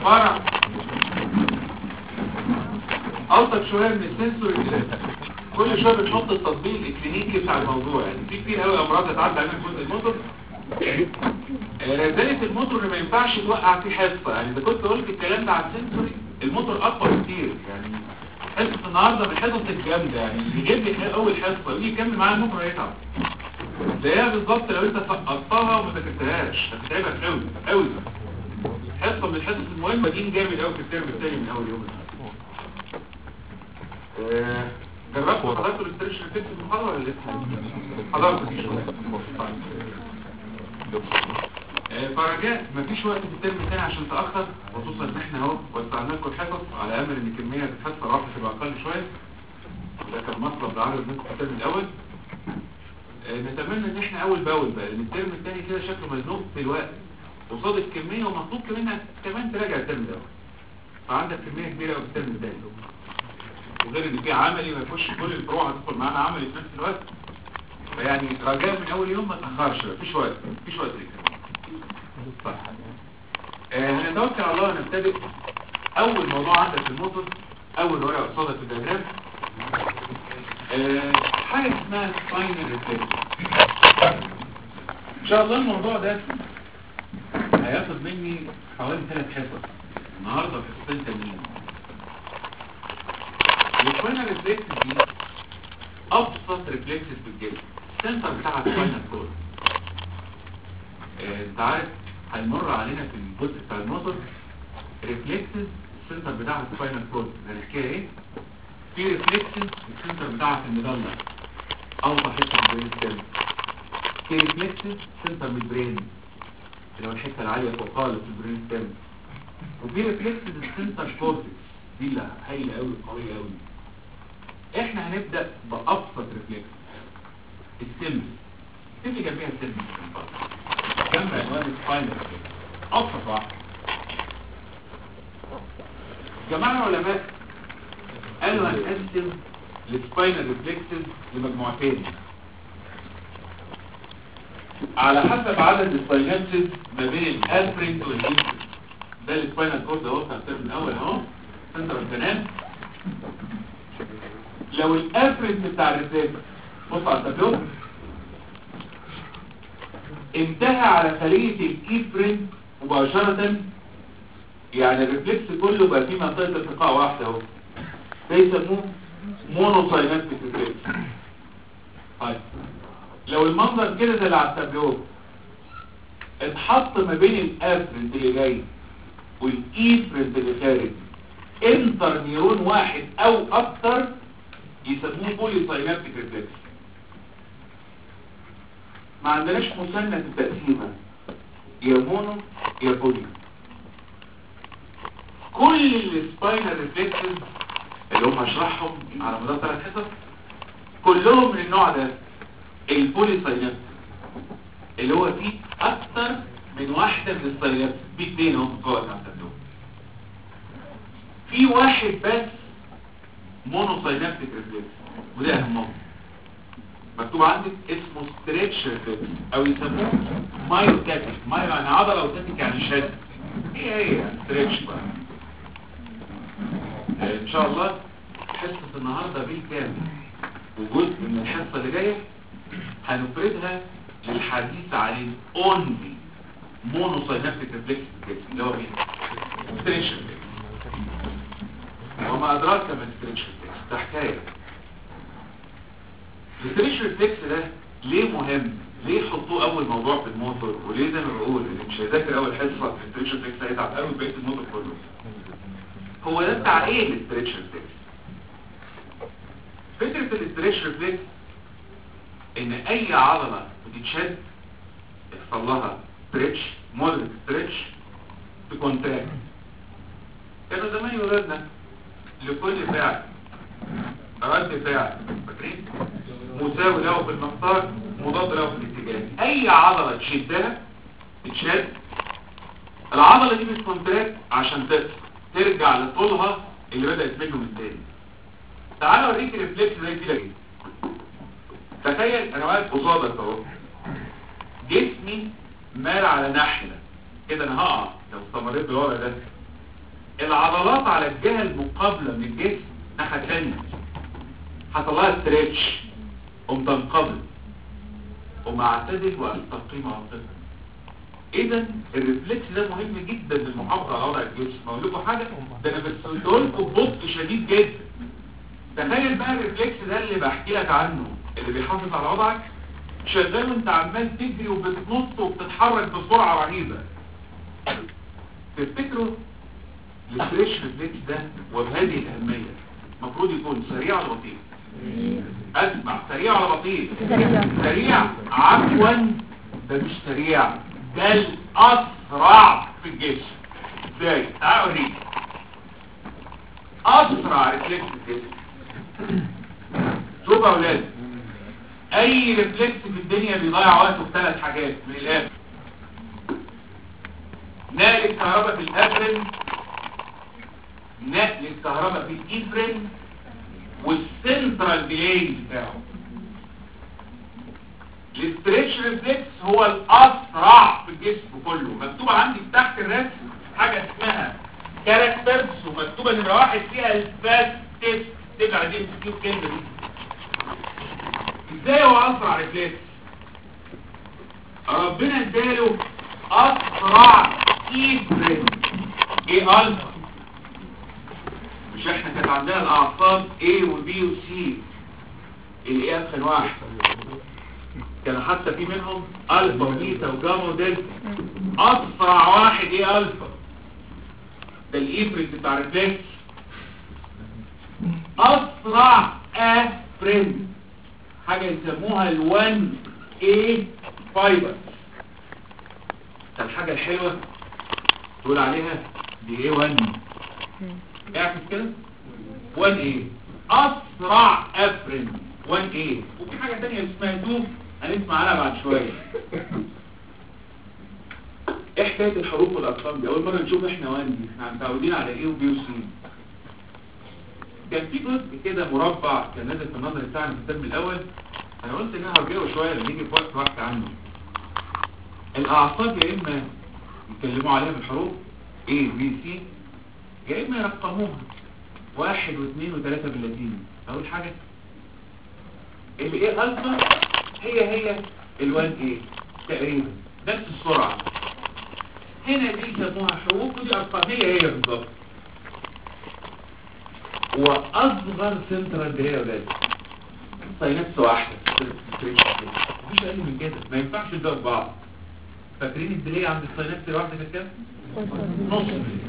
فرع ألطف شوية من السنسور كل شوية بتحط التطبيق الكلينيكي بتاع الموضوع يعني في كتير قوي أمراض هتعدي علينا في جزء الموتور رسالة الموتور اللي ما ينفعش توقع فيه حصة يعني إذا كنت قلت الكلام ده على السنسوري الموتور أقوى كتير يعني حصة النهاردة من الحصص الجامدة يعني اللي يجيب لي أول حصة ويجي يكمل معايا الموتور هيتعب زيها بالظبط لو انت سقطتها وما ذاكرتهاش هتتعبك قوي قوي حصه من الحصص المهمه دي جامد قوي في الترم الثاني من اول يوم آه، جربتوا حضرتوا الاستريتش ريفلكس في المحاضره ولا لسه حضرتوا دي شويه آه، فرجاء مفيش وقت في الترم الثاني عشان تاخر خصوصا ان احنا اهو وسعنا لكم الحصص على امل ان كميه الحصه الواحده تبقى اقل شويه ده كان مطلب لعرض منكم في الترم الاول آه، نتمنى ان احنا اول باول بقى لان الترم الثاني كده شكله مزنوق في الوقت قصاد الكميه ومطلوب منك كمان تراجع الترم ده فعندك كميه كبيره قوي في الترم الثاني وغير ان في عملي ما يخش كل الفروع هتدخل معانا عملي في نفس الوقت فيعني رجاء من اول يوم ما تاخرش مفيش وقت مفيش وقت لك صح آه هنتوكل على الله ونبتدئ اول موضوع عندك في الموتور اول ورقه قصادك في الدياجرام آه، حاجه اسمها سباينال ريفلكس ان شاء الله الموضوع ده هياخد مني حوالي ثلاث حصص النهارده حصتين تانيين السباينال ريفلكس دي ابسط ريفلكس في الجسم السنتر بتاع السباينال كورد آه، انت عارف هيمر علينا في الجزء بتاع الموتور ريفلكسز السنتر بتاع السباينال كورد هنحكيها ايه في ريفلكسز السنتر بتاعها في المدلة اوضح حته في البرين ستيم في ريفلكسز سنتر من البرين اللي هو الحته العاليه فوق خالص في البرين ستيم وفي ريفلكسز السنتر كورتكس دي اللي هايله قوي قويه قوي احنا هنبدا بابسط ريفلكس السيمبل اللي جنبيها السيمبل جنب عنوان السباينال ابسط واحد جماعه العلماء قالوا هنقسم السباينال ريفلكسز لمجموعتين على حسب عدد السباينالسز ما بين الافرنت والانفرنت ده السباينال كورد اهو بتاع الترم الاول اهو سنتر الكنال لو الافرنت بتاع الريفلكس بص على التابلو انتهى على خلية الكيفرنت مباشرة يعني الريفلكس كله بقى فيه منطقة ارتقاء واحدة اهو ده يسموه مونوسايناتيك ريفلكس طيب لو المنظر كده زي اللي على التابلو اتحط ما بين الافرنت اللي جاي والايفرنت اللي خارج انتر نيرون واحد او اكتر يسموه بولي ساينابتيك ريفلكس ما عندناش مثنى في التقسيمه يا مونو يا بولي كل السباينال ريفلكسز اللي هم هشرحهم على مدار ثلاث حصص كلهم من النوع ده البولي ساينابتيك اللي هو فيه اكتر من واحده من الساينابس في اثنين اهو جوه التابلو في واحد بس مونوساينابتيك ريفلكس وده اهمهم مكتوب عندك اسمه ستريتش ريفلكس او يسموه مايوتاتيك مايو يعني عضله وتاتيك يعني شد ايه هي ستريتش بقى آه، ان شاء الله حصه النهارده بالكامل وجزء من الحصه اللي جايه هنفردها للحديث عن الاونلي مونوساينابتيك ريفلكس في الجسم اللي هو مين ستريتش ريفلكس وما أدراك ما الستريتش ريفلكس ده حكاية الستريتش ريفلكس ده ليه مهم ليه حطوه اول موضوع في الموتور وليه زي ما بقول اللي مش هيذاكر اول حصه في الستريتش ريفلكس هيتعب قوي بقيه الموتور كله هو ده بتاع ايه الستريتش ريفلكس فكره الستريتش ريفلكس ان اي عضله بتتشد يحصل لها ستريتش مودريت ستريتش تكونتراكت كانوا زمان يولدنا لكل فعل رد فعل فاكرين مساوي له في المقدار مضاد له في الاتجاه اي عضله تشدها تتشد العضله دي بتكونتراكت عشان تقصر ترجع لطولها اللي بدات منه من تاني تعال اوريك الريفلكس زي كده جدا تخيل انا واقف قصادك اهو جسمي مال على ناحيه كده انا هقع لو استمريت بالوضع ده العضلات على الجهة المقابلة من الجسم ناحية تانية حصل لها ستريتش قوم تنقبض قوم اعتدل واستقيم عاطفة اذا الريفلكس ده مهم جدا للمحافظة على وضع الجسم اقول لكم حاجة ده انا بس لكم ببطء شديد جدا تخيل بقى الريفلكس ده اللي بحكي لك عنه اللي بيحافظ على وضعك شغال وانت عمال تجري وبتنط وبتتحرك بسرعة رهيبة تفتكروا الستريتش ريفلكس ده وبهذه الأهمية المفروض يكون سريع ولا بطيء اسمع سريع ولا بطيء سريع عفوا ده مش سريع ده الاسرع في الجسم ازاي تعال اوريك اسرع ريفلكس في الجسم شوف يا اولاد اي ريفلكس في الدنيا بيضيع وقته في ثلاث حاجات من الاخر نقل الكهرباء في الافرن نقل الكهرباء في الايفرن والسنترال ديلي بتاعه الاستريتش ريفلكس هو الاسرع في الجسم كله مكتوب عندي تحت الرسم حاجه اسمها كاركترز ومكتوبه نمره واحد فيها الفاستست تبقى دي مسكين الكلمه دي ازاي هو اسرع ريفلكس ربنا اداله اسرع ايفرن ايه الفا مش احنا كانت عندنا الاعصاب A و B و C الايه ادخل واحد كان حتى في منهم الفا وبيتا وجاما ودلتا اسرع واحد ايه الفا ده الايفرنت بتاع الريفلكس اسرع افرين حاجه يسموها ال1 A فايبر الحاجه الحلوه تقول عليها دي ايه 1 اعكس كده 1 ايه اسرع افرين 1 ايه وفي حاجه ثانيه اسمها 2 هنسمع عنها بعد شويه ايه حكايه الحروف والارقام دي اول مره نشوف احنا 1 دي احنا متعودين على ايه وبي وسي كان في جزء كده مربع كان نازل في النظر بتاعنا في الترم الاول انا قلت ان انا هرجعه شويه لما نيجي في وقت وقت عنه الاعصاب يا اما يتكلموا عليها بالحروف A B C يا اما يرقموها واحد واثنين وثلاثة باللاتيني اول حاجة الايه الفا هي هي الوان ايه تقريبا نفس السرعة هنا دي يسموها حروف ودي ارقام هي هي بالظبط واصغر سنترال دي هي بس ساينابس واحدة مفيش اقل من كده ما ينفعش ده بعض فاكرين الدلية عند الساينابس الواحدة كانت كام؟ نص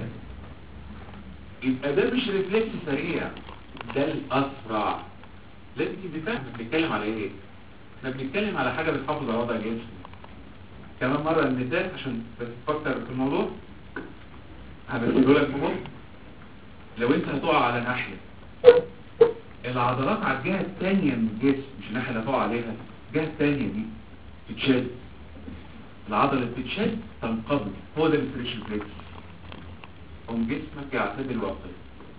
يبقى ده مش ريفلكس سريع ده الاسرع لازم تفهم بنتكلم على ايه احنا بنتكلم على حاجه بتحافظ على وضع الجسم كمان مره المثال عشان تفكر في الموضوع هبسيبه لك مهم لو انت هتقع على ناحيه العضلات على الجهه الثانيه من الجسم مش الناحيه اللي هتقع عليها الجهه الثانيه دي تتشد العضله اللي بتتشد تنقبض هو ده الاستريتش ريفلكس قوم جسمك يعتدل وقتك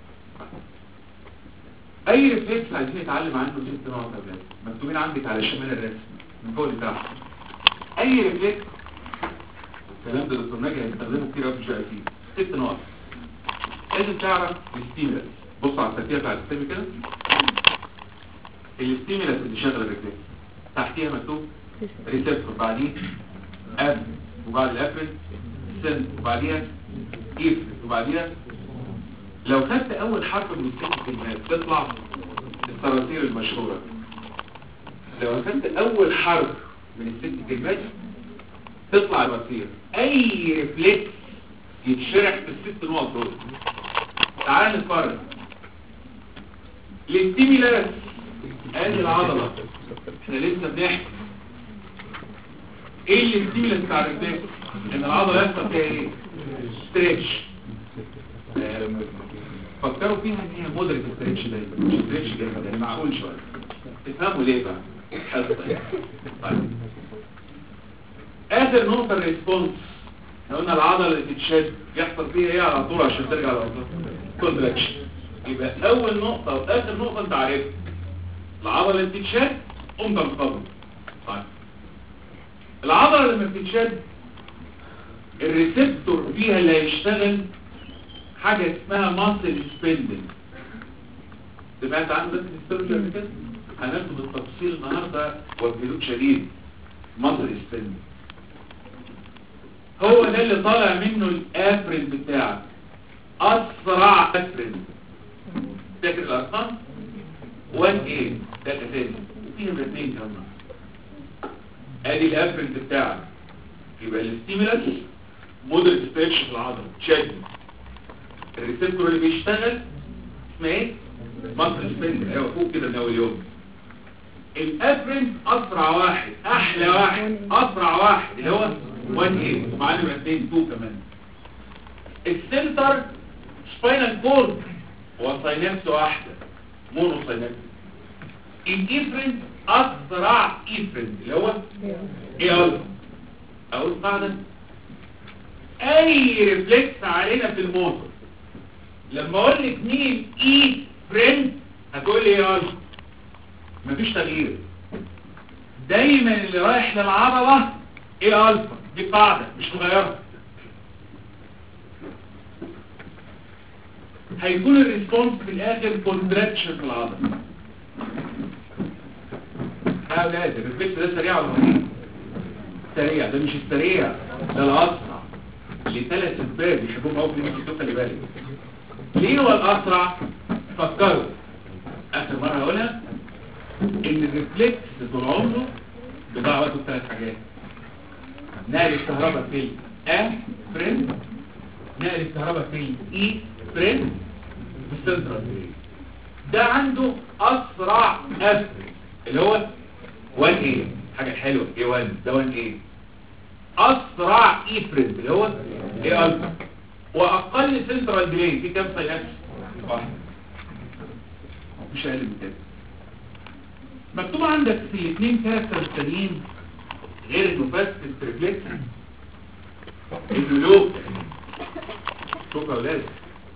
اي ريفلكس عايزين نتعلم عنه ست نقط يا اولاد مكتوبين عندك على شمال الرسم من فوق لتحت اي ريفلكس الكلام ده دكتور ناجي هيستخدمه كتير قوي في الجي اي ست نقط لازم تعرف الستيمولس بص على الترتيب بتاع السيستم كده الستيمولس اللي شغل الريفلكس تحتيها مكتوب ريسبتور بعدين اب وبعد الافرد سن وبعديها ايف وبعديها لو خدت اول حرف من الست كلمات تطلع الصراصير المشهورة لو خدت اول حرف من الست كلمات تطلع الوصير اي ريفلكس يتشرح في الست نقط دول تعال نتفرج الاستيميلاس ادي العضلة احنا لسه بنحكي ايه الاستيميلاس بتاع الريفلكس ان العضلة يحصل فيها ايه ستريتش فكروا فيها ان هي مودريت ستريتش دايما مش ستريتش جامد يعني معقول شويه تفهموا ليه بقى حصه يعني. طيب. اخر نقطه الريسبونس احنا قلنا العضله اللي تتشد يحصل فيها ايه على طول عشان ترجع للعضله كونتراكشن يبقى اول نقطه واخر نقطه انت عارفها العضله اللي بتتشد قوم تنقبض طيب العضله لما بتتشد الريسبتور فيها اللي هيشتغل حاجة اسمها ماسل سبندل سمعت عنه ده في الهيستولوجي قبل كده هناخده بالتفصيل النهارده وبهدوء شديد ماسل سبندل هو ده اللي طالع منه الافرين بتاعك اسرع افرين فاكر الارقام 1 a ده الاساسي وفيهم الاثنين كمان ادي الافرين بتاعك يبقى الاستيمولاس مودريت ستريتش في العضله شد الريسبتور اللي بيشتغل اسمه ايه مصر سبند ايوه فوق كده من اول يوم الافرين اسرع واحد احلى واحد اسرع واحد اللي هو 1 a ومعانا يبقى 2 2 كمان السنتر سباينال كورد هو ساينابس واحده مونو ساينابس الايفرين اسرع ايفرين اللي هو ايه الفا اقول قاعده اي ريفلكس علينا في الموتور لما اقول لك مين اي فريند هتقول لي ايه الفا مفيش تغيير دايما اللي رايح للعضله ايه الفا دي قاعده مش مغيره هيكون الريسبونس في الاخر كونتراكشن في العضله يا اولاد الريفلكس ده سريع ولا بطيء سريع ده مش السريع ده الاسرع لثلاث اسباب يحبوهم قوي في الانستيتوت خلي بالك ليه هو الاسرع فكروا اخر مره هقولها ان الريفلكس طول عمره بيضيع وقته في ثلاث حاجات نقل الكهرباء في الاف فريند نقل الكهرباء في الاي فريند والسنترال فريند ده عنده اسرع اف اللي هو 1 a حاجه حلوه a 1 ده 1 a اسرع اي فريند اللي هو ايه الفا واقل سنترال ديلي في كام ساينابس واحد مش اقل من كده مكتوب عندك في الاثنين كاركتر التانيين غير انه فاست ريفلكس انه لو شوف يا اولاد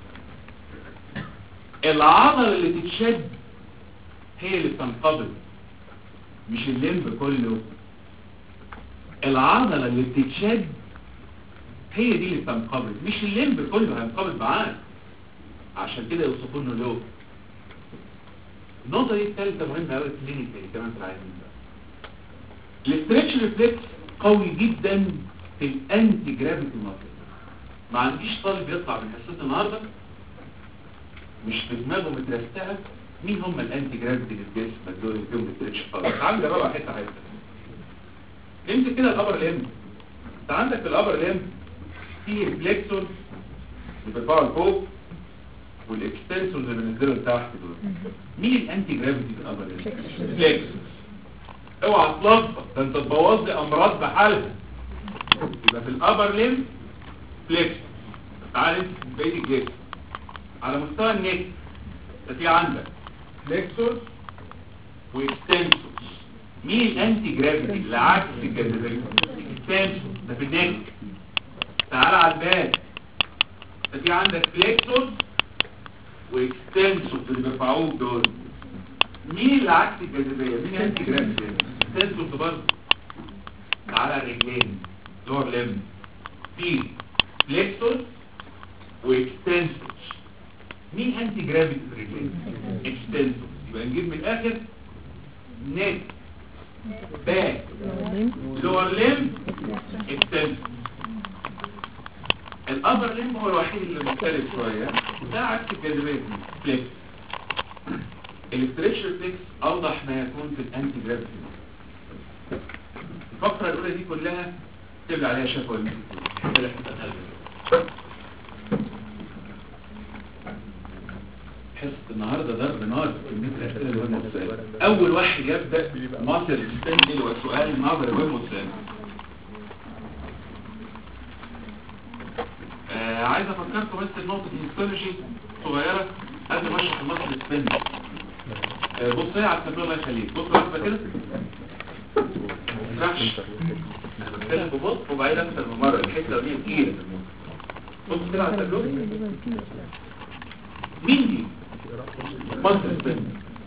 العضله اللي تتشد هي اللي بتنقبض مش الليمب كله العضلة اللي بتتشد هي دي اللي بتنقبض مش الليمب كله هينقبض معاك عشان كده يوصفوا له لو النقطة دي الثالثة مهمة قوي كلينيكالي كمان في العيان ده الاسترتش ريفلكس قوي جدا في الانتي جرافيتي ماسل ما عنديش طالب يطلع من حصته النهارده مش في دماغه مترستقه مين هم الانتي جرافيتي اللي في جسمك دول اللي فيهم الاسترتش قوي تعال نجربها حته حته امسك كده الابر ليم انت عندك في الابر ليم في ريفلكسور اللي بيرفعوا لفوق والاكستنسور اللي بينزلوا لتحت دول مين الانتي جرافيتي في الابر ليم ريفلكسور اوعى تلخبط ده انت تبوظ لي امراض بحالها يبقى في الابر ليم فليكس تعال انت بقيه الجسم على مستوى النك ده في عندك فليكسور واكستنسور مين الانتي جرافيتي اللي عكس الجاذبيه اكستنسور ده في النك تعال على الباك ده في عندك فليكسور واكستنسور اللي بيرفعوك دول مين اللي عكس الجاذبيه مين الانتي جرافيتي اكستنسور برضه تعال على الرجلين لور ليم في فليكسور واكستنسور مين انتي جرافيتي في الرجلين اكستنسور يبقى نجيب من الاخر نك باك لور ليم اكستنسور الابر ليم هو الوحيد اللي مختلف شويه ده عكس الجاذبيه فليكس الاستريتش ريفلكس اوضح ما يكون في الانتي جرافيتي الفقره الاولى دي كلها تكتب عليها شفوي المثل حصه النهارده ضرب نار في كميه الاسئله اللي هم السؤال اول واحد يبدا مصر ستاندل وسؤال النظري والمسلم آه عايز افكركم بس بنقطه هيستولوجي صغيره قبل ما اشرح المصر ستاندل آه بص لي على التابلو الله يخليك بص واحده كده ما تسرحش انا بتكلم ببطء وبعدين اكتر من مره الحته دي تقيله بص كده على التابلو مين دي مصر سبين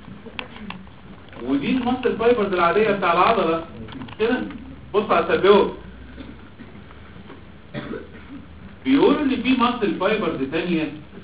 ودي المصل فايبرز العادية بتاع العضلة كده بص على التابلو بيقولوا ان في مصل فايبرز تانية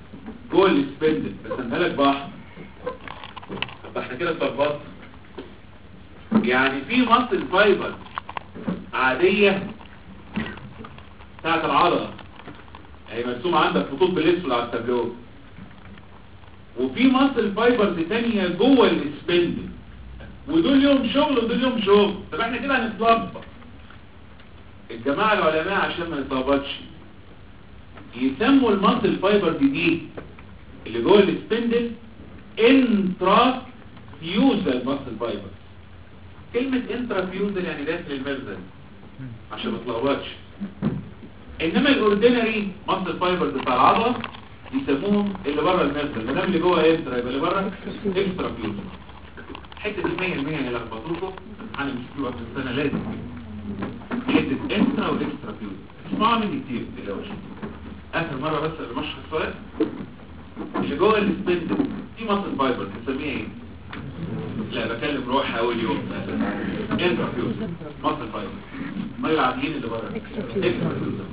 جوه السبندل رسمها لك باحمر طب احنا كده اتلخبطنا يعني في مصل فايبر عادية بتاعت العضلة هي مرسومة عندك خطوط بالاسود على التابلو وفي مصل فايبرز تانية جوه السبندل ودول ليهم شغل ودول ليهم شغل طب احنا كده هنتلخبط الجماعة العلماء عشان ما نتلخبطش يسموا المصل فايبر دي دي اللي جوه السبندل انترا فيوزال مصل فايبر كلمة انترا فيوزال يعني داخل المخزن عشان ما تلخبطش انما الاوردينري مصل فايبرز بتاع العضله يسموهم اللي بره المخزن ما دام اللي جوه انترا يبقى اللي بره اكسترا فيوزال حته دي 100% هيلخبطوكوا انا مش في وقت السنه لازم حته انترا واكسترا فيوزال اسمعوا مني كتير ما تقلقوش اخر مره بس اللي مشرح السؤال اللي جوه السبندل دي مصل فايبر بنسميها ايه لا بكلم روحي اول يوم انترا فيوزال مصل فايبر ما العاديين اللي بره اكسترا فيوزال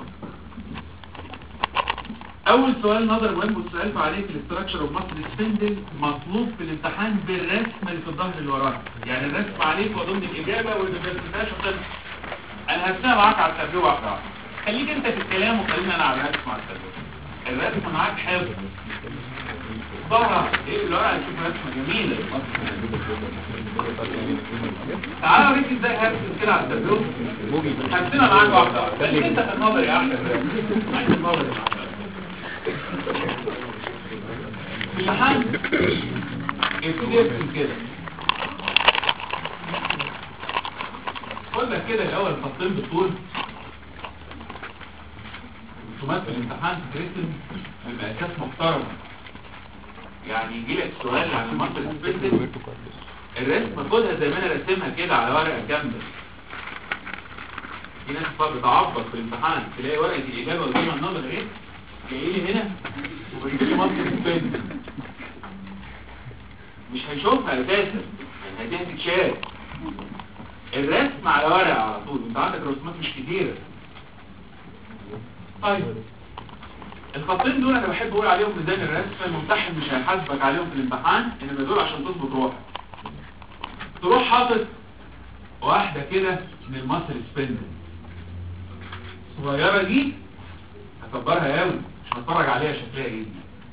اول سؤال نظر مهم والسؤال عليه في الاستراكشر اوف ماسل سبندل مطلوب في الامتحان بالرسم اللي في الظهر اللي وراه يعني الرسم عليك وضمن الاجابه واللي ما تنساش انا هرسمها معاك على التابلو واحده واحده خليك انت في الكلام وخلينا انا على الرسم على التابلو الرسم معاك حلو ظهر ايه اللي ورا هتشوف رسمه جميله تعالى اوريك ازاي هرسم كده على التابلو هرسمها معاك واحده واحده خليك انت في النظر يا احمد عايز النظر يا احمد في الامتحان يبتدي يرسم كده خد لك كده الاول خطين بالطول رسومات في الامتحان تترسم بمقاسات محترمه يعني يجي لك سؤال عن المنطقه السبيسل الرسم خدها زي ما انا راسمها كده على ورقه كامله في ناس بتعبط في الامتحان تلاقي ورقه الاجابه قدامها النظر ايه جاي لي هنا وبيجي لي مصر السبند مش هيشوفها اساسا يعني دي هتتشال الرسم على ورقه على طول انت عندك رسومات مش كتيره طيب الخطين دول انا بحب اقول عليهم ميزان الرسم الممتحن مش هيحاسبك عليهم في الامتحان انما دول عشان تظبط روحك تروح حاطط واحده كده من المصر سبندل الصغيره دي هكبرها قوي مش هتفرج عليها شكلها ايه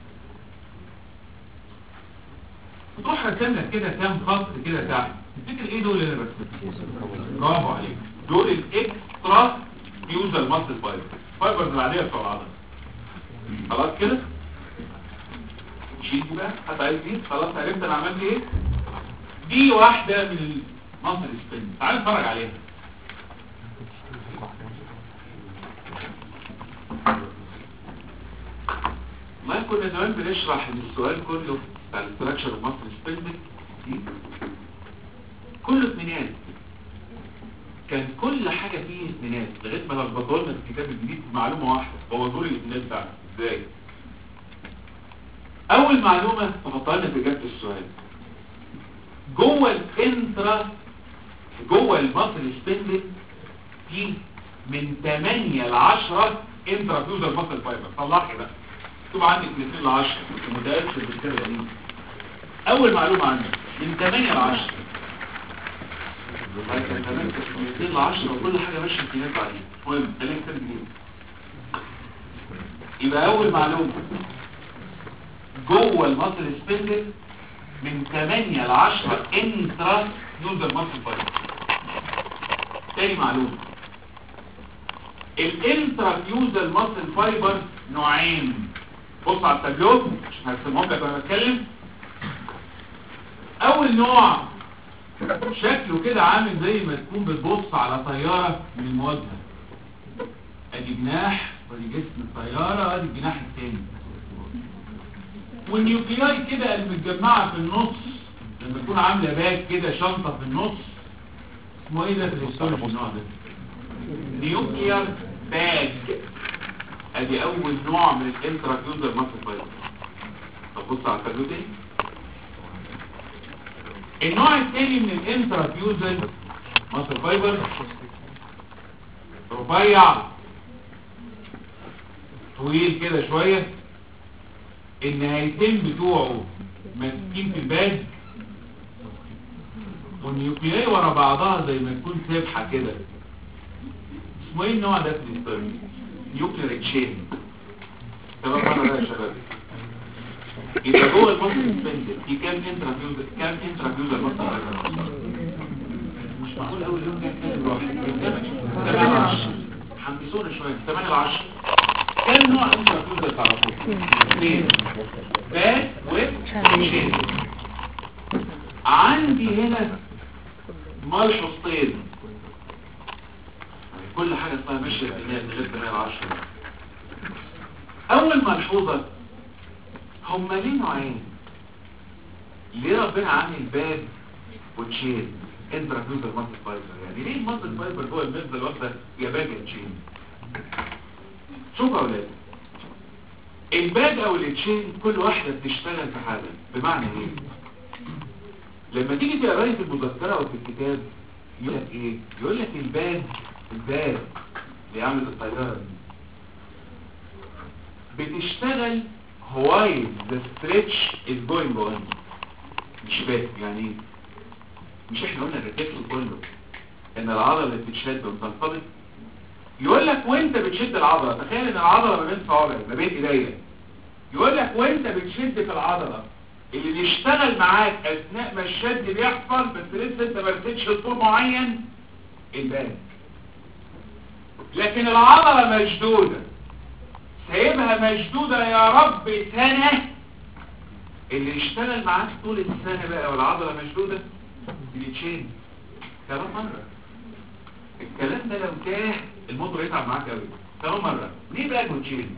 تروح رسم لك كده كام خط كده تحت تفتكر ايه دول اللي انا برسمهم برافو عليك دول الاكسترا فيوزال ماسل فايبر فايبرز العاديه بتوع العضله خلاص كده شيل دي بقى حتى عايز دي خلاص عرفت انا عملت ايه دي واحده من المصل سبين تعال نتفرج عليها ما كنا زمان بنشرح ان السؤال كله بتاع الاستراكشر المصري سبيلمنت كله اثنينات كان كل حاجة فيه اثنينات لغاية ما لخبطوا لنا في الكتاب الجديد معلومة واحدة هو دول الاثنينات بتاعنا ازاي اول معلومة تحطها لنا في اجابة السؤال جوه الانترا جوه المصري سبيلمنت في من 8 ل 10 انترا فيوزر مصل فايبر طلعها بقى مكتوب عندك من 2 ل 10 متأكد بالكده دي اول معلومة عندك من 8 ل 10 كان كمان من 2 ل 10 وكل حاجة ماشية امتياز عليها المهم ده ليه كتاب جديد يبقى اول معلومة جوه المصل سبندل من 8 ل 10 انترا يوزر مصل فايبر تاني معلومة الانترافيوزال ماسل فايبر نوعين بص على التابلو عشان هرسمهم لك وانا بتكلم اول نوع شكله كده عامل زي ما تكون بتبص على طيارة من موادها ادي جناح ودي جسم الطيارة ادي الجناح التاني والنيوكلياي كده اللي متجمعة في النص لما تكون عاملة باك كده شنطة في النص اسمه ايه ده في الهيستولوجي النوع ده نيوكليار باج ادي اول نوع من الانترافيوزر ماسل فايبر طب بص على التابلو تاني النوع الثاني من الانترافيوزر ماسل فايبر رفيع طويل كده شوية النهايتين بتوعه ماسكين في الباج والنيوكلياي ورا بعضها زي ما تكون سبحة كده اسمه ايه النوع ده في الهيستوري نيوكلير تشين تمام مرة ده يا شباب يبقى جوه المصل سسبندد في كام انترافيوزر كام انترافيوزر مصل مش معقول اول يوم جاي كام واحد 8 10 حمسونا شويه 8 ل 10 كام نوع انترافيوزر تعرفوه اثنين باك وشين عندي هنا ملحوظتين كل حاجة اسمها ماشية في الناس غير 8 ل 10 اول ملحوظة هما ليه نوعين ليه ربنا عامل باد وتشين انترافيوزر ماسل فايبر يعني ليه الماسل فايبر جوه المزه الواحده يا باد يا تشين شوفوا يا اولاد الباد او التشين كل واحده بتشتغل في حاجه بمعنى ايه لما تيجي تقراي في المذكره او في الكتاب يقول لك ايه يقول لك الباد الباد اللي عامل الطياره دي بتشتغل while the stretch is going on مش باك يعني ايه مش احنا قلنا الريفلكس كله ان العضله اللي بتشد وبتنفضل يقول لك وانت بتشد العضله تخيل ان العضله ما بين صوابعك ما بين ايديا يقول لك وانت بتشد في العضله اللي بيشتغل معاك اثناء ما الشد بيحصل بس لسه انت ما رسيتش لطول معين الباك لكن العضله مشدوده سايبها مشدودة يا رب سنة اللي يشتغل معاك طول السنة بقى والعضلة مشدودة بيتشين كمان مرة الكلام ده لو تاه الموتور يتعب معاك قوي كمان مرة ليه بقى بيتشين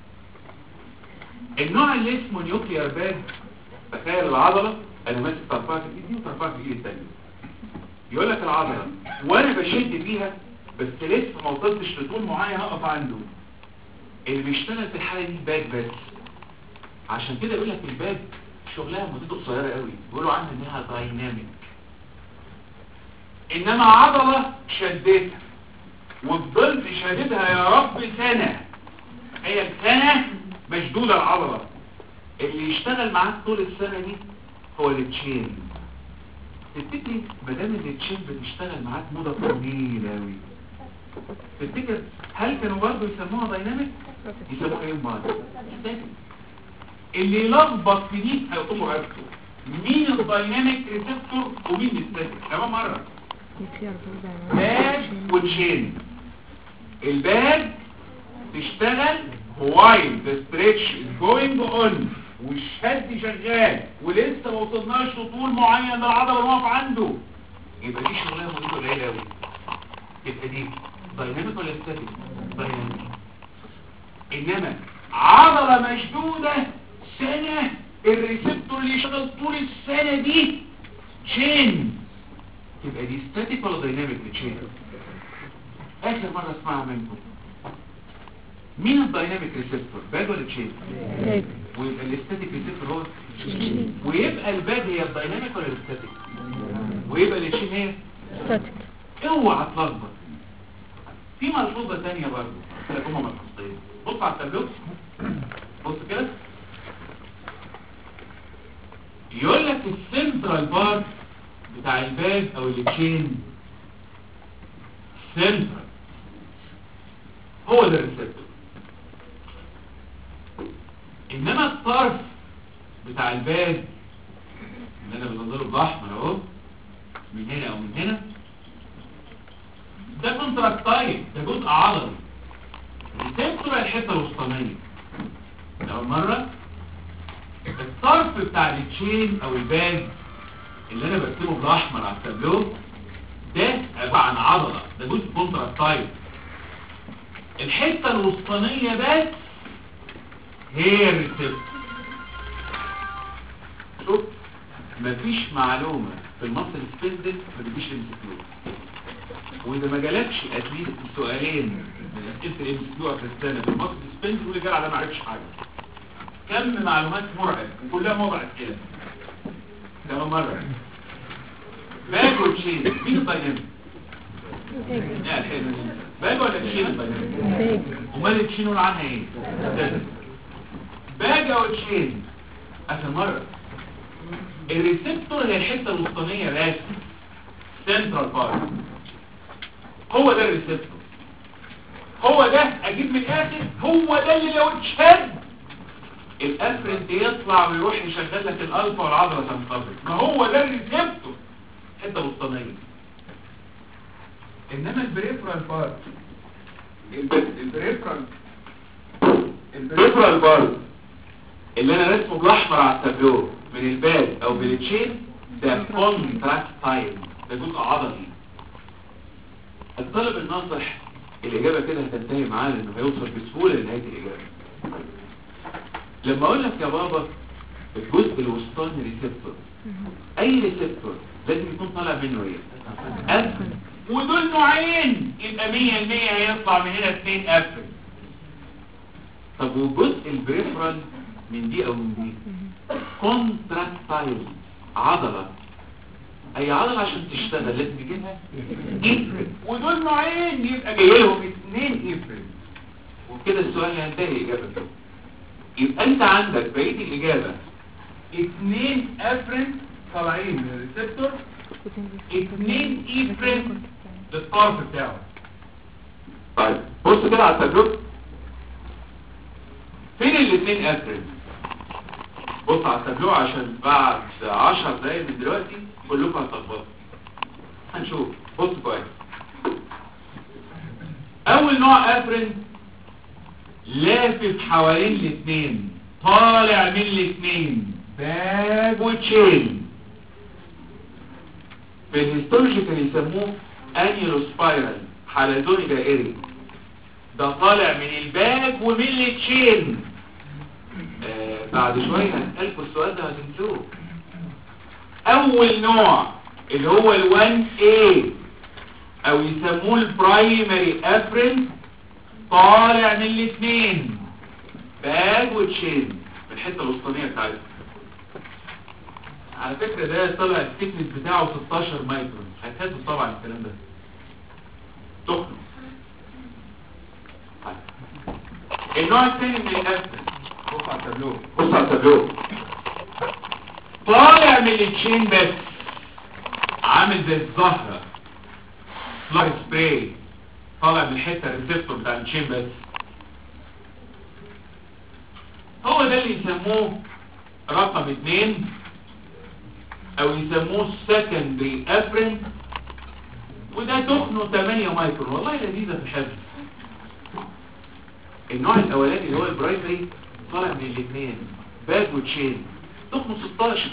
النوع اللي اسمه نيوكليار باج تخيل العضلة انا ماسك طرفها في ايدي وطرفها في ايدي التانية يقول لك العضلة وانا بشد فيها بس لسه ما وصلتش لطول معين اقف عنده اللي بيشتغل في الحالة دي باك بس عشان كده يقول لك الباك شغلها مدته قصيرة قوي بيقولوا عنها انها دايناميك انما عضلة شدتها وفضلت شددها يا رب سنة هي السنة مشدودة العضلة اللي يشتغل معاك طول السنة دي هو التشين تفتكري مدام التشين بتشتغل معاك مدة طويلة قوي تفتكر هل كانوا برضه يسموها دايناميك يسموها ايه امال اللي يلخبط في دي هيقوموا عرفتوا مين الدايناميك ريسبتور ومين الستاتيك كمان مره باج وتشين الباج تشتغل while the stretch is going on والشد شغال ولسه ما وصلناش لطول معين للعضله اللي واقف عنده يبقى دي شغلانه مدته قليله قوي يبقى دي دايناميك ولا ستاتيك دايناميك انما عضلة مشدودة سنة الريسبتور اللي يشغل طول السنة دي تشين تبقى دي ستاتيك ولا دايناميك تشين اخر مرة اسمعها منكم مين الدايناميك ريسبتور باد ولا تشين ويبقى الاستاتيك ريسبتور هو ويبقى الباد هي الدايناميك ولا الاستاتيك ويبقى التشين هي ستاتيك اوعى تلخبط في ملحوظة تانية برضه لك هما ملحوظتين بص على التابلو بص كده يقول لك السنترال بارت بتاع الباج او التشين سنترال هو ده الريسبتور انما الطرف بتاع الباج اللي انا بنظره باحمر اهو من هنا او من هنا ده كونتراكتايل ده جزء عضلي الريسبتور الحته الوسطانيه لو مره الطرف بتاع التشين او الباج اللي انا برسمه بالاحمر على التابلو ده عباره عن عضله ده جزء كونتراكتايل الحته الوسطانيه بس هي الريسبتور شوف مفيش معلومه في المصل سبندل ما تجيش الانسكيور واذا ما جالكش اتليست سؤالين من اسئله الام سي كيو في السنه في المصل سبندل يقول لي على ما عرفش حاجه كم معلومات مرعب كلها موضع اسئله كمان مره باك وتشين مين الدايناميك؟ لا الحلو باك ولا تشين الدايناميك؟ امال التشين نقول عنها ايه؟ باك باج او تشين اخر مرة الريسبتور هي الحتة الوسطانية بس سنترال بارت هو ده الريسبتور هو ده اجيب من الاخر هو ده اللي لو اتشد الافرنت يطلع ويروح يشغل لك الالفا والعضله تنقبض ما هو ده الريسبتور حته وسطانيه انما البريفرال بارت البريفرال البريفرال بارت اللي انا رسمه بالاحمر على التابلو من الباد او بالتشين ده كونتراكتايل ده جزء عضلي الطالب الناصح الاجابه كده هتنتهي معاه لانه هيوصل بسهوله لنهايه الاجابه لما اقول لك يا بابا الجزء الوسطاني ريسبتور اي ريسبتور لازم يكون طالع منه ايه افرن ودول نوعين يبقى 100% هيطلع من هنا اثنين افرن طب والجزء البريفرال من دي او من دي كونتراكتايل عضله اي عضله عشان تشتغل لازم يجيبها افرن ودول نوعين يبقى جاي لهم اثنين افرن وكده السؤال هينتهي اجابته يبقى انت عندك بقيه الاجابه اثنين افرن طالعين من الريسبتور اثنين افرن للطرف بتاعه طيب بص كده على التجربه فين الاثنين افرن بص على التابلو عشان بعد 10 دقايق من دلوقتي كلكم هتلخبطوا هنشوف بص كويس اول نوع افرن لافف حوالين الاثنين طالع من الاثنين باج وتشين في الهيستولوجي كان يسموه انيلو سبايرال حلزوني دائري ده طالع من الباج ومن التشين آه بعد شوية هنسألكم السؤال ده هتنسوه اول نوع اللي هو ال 1A او يسموه البرايمري افرين طالع من الاثنين باج وتشين من الحته الوسطانيه بتاعتها على فكره ده طلع الثيكنس بتاعه 16 مايكرون هتهاتوا طبعا الكلام ده تخنق النوع الثاني من الافرين بص على التابلو بص على التابلو طالع من التشين بس عامل زي الزهرة فلاي سبراي طالع من الحتة الريسبتور بتاع التشين بس هو ده اللي يسموه رقم اتنين او يسموه سكندري افرين وده تخنه 8 مايكرون والله لذيذة في الحفظ النوع الاولاني اللي هو البرايمري طالع من الاثنين باج وتشين تخنه 16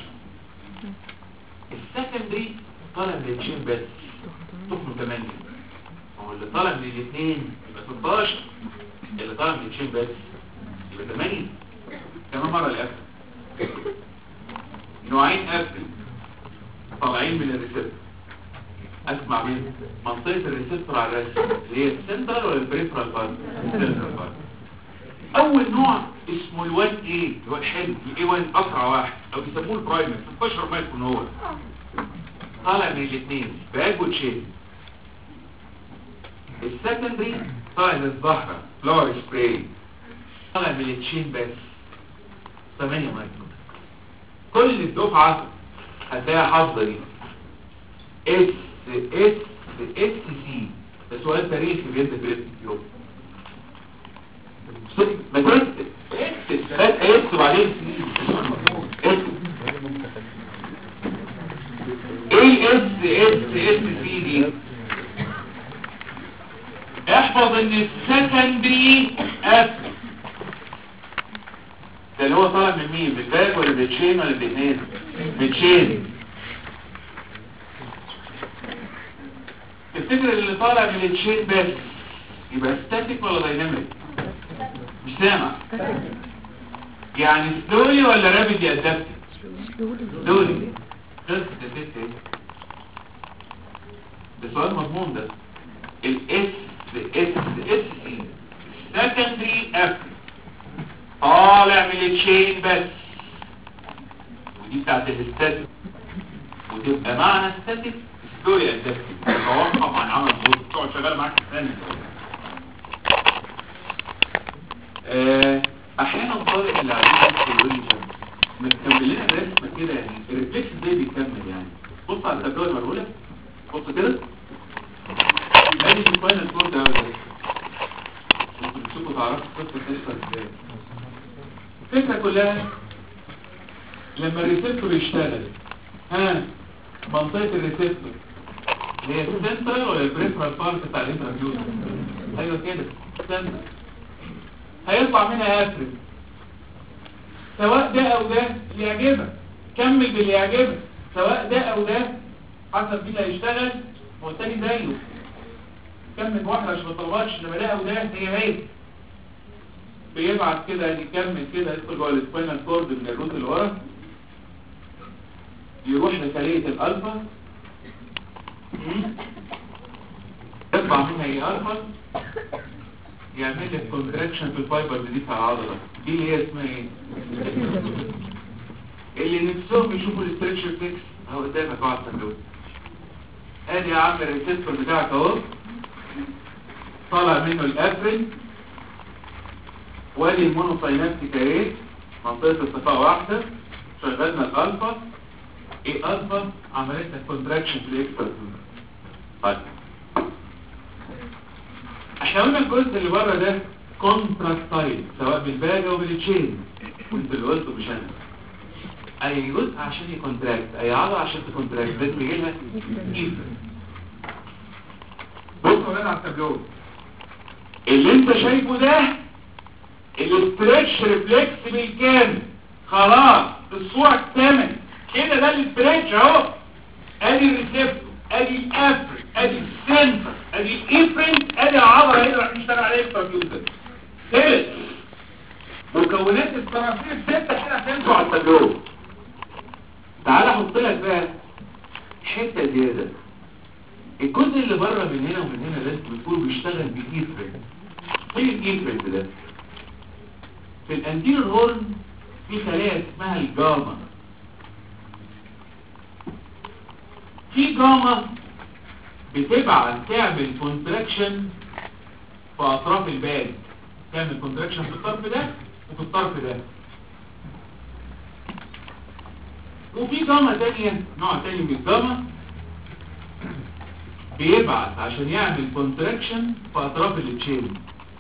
السكندري طالع من التشين بس تخنه 8 هو اللي طالع من الاثنين يبقى 16 اللي طالع من التشين بس يبقى 8 كمان مرة الأفل نوعين أفل طالعين من الريسبتور اسمع مين منطقة الريسبتور على الرسم اللي هي السنترال ولا البريفرال بارت السنترال بارت اول نوع اسمه ال1 A اللي هو الحلو الاي 1 اسرع واحد او بيسموه البرايمر 16 مايكرون هو طالع من الاثنين باج وتشين السكندري طالع من الزهرة فلاور سبراي طالع من التشين بس 8 مايكرون كل الدفعة هتلاقيها حافظة دي اس اس اس سي ده سؤال تاريخي بيبدأ في اليوم ما تكتب اكتب اكتب عليه اكتب ايه اس اس اس سي دي احفظ ان السكندري اف ده اللي هو طالع من مين بالباك ولا بالتشين ولا بالاثنين بالتشين تفتكر اللي طالع من التشين بس يبقى ستاتيك ولا دايناميك مش سامع يعني سلولي ولا رابد يأدبت سلولي خلصت يا ست ايه ده سؤال مضمون ده الاس اس اس سي سكندري اف طالع من التشين بس ودي بتاعت الاستاتيك وتبقى معنى ستاتيك سلولي ادبت توقف عن عمل صوت تقعد شغال معاك ثانيه آه احيانا الطالب اللي عايز يقول لي ما تكمل لنا رسمه كده يعني الريفلكس ازاي بيكمل يعني بص على التابلوه المرغوله بص كده ادي الفاينل كورد ده ولا انتوا بتشوفوا تعرفوا القصه بتحصل ازاي الفكره كلها لما الريسبتور يشتغل ها منطقه الريسبتور هي السنترال ولا البريفرال بارت بتاع الانترفيوز ايوه كده سنترال هيطلع منها افرد سواء ده او ده اللي يعجبك كمل باللي يعجبك سواء ده او ده حسب مين اللي هيشتغل هو التاني زيه كمل بواحدة عشان ما تطلعش لما ده او ده هي هي بيبعت كده يكمل كده يدخل جوه السباينال كورد من الروت اللي ورا يروح لخلية الالفا يطلع منها ايه الفا يعمل لك كونتراكشن في الفايبر دي بتاع العضله دي اللي هي اسمها ايه اللي نفسهم يشوفوا الاستريتش فيكس اهو قدامك اهو على الصندوق ادي يا عم الريسبتور بتاعك اهو طالع منه الافرين وادي المونوساينابتيك اهي منطقه اتفاق واحده شغلنا الالفا ايه الفا عملت لك كونتراكشن في الاكسترا طيب احنا قلنا الجزء اللي بره ده كونتراكتايل سواء بالباجة او بالتشين وانت اللي قلته مش انا اي جزء عشان يكونتراكت اي عضله عشان تكونتراكت لازم يجي لها ايفن بصوا هنا على التابلو اللي انت شايفه ده الاستريتش ريفلكس بالكامل خلاص الصوره اكتملت كده ده الاستريتش اهو ادي الريسبتور ادي الافر ادي السنتر ادي الايفرنت ادي العضله اللي راح نشتغل عليها الكمبيوتر ثالث مكونات الترانسفير ستة كده هتنزل على التجربة تعالى احط لك بقى حته زياده الجزء اللي بره من هنا ومن هنا ده بتقول بيشتغل بالايفرنت ايه الايفرنت ده في الانتيريور هورن في خلايا اسمها الجاما في جاما بتبعت تعمل كونتراكشن في اطراف البال تعمل كونتراكشن في الطرف ده وفي الطرف ده وفي جاما تانية نوع تاني من الجاما بيبعت عشان يعمل كونتراكشن في اطراف التشين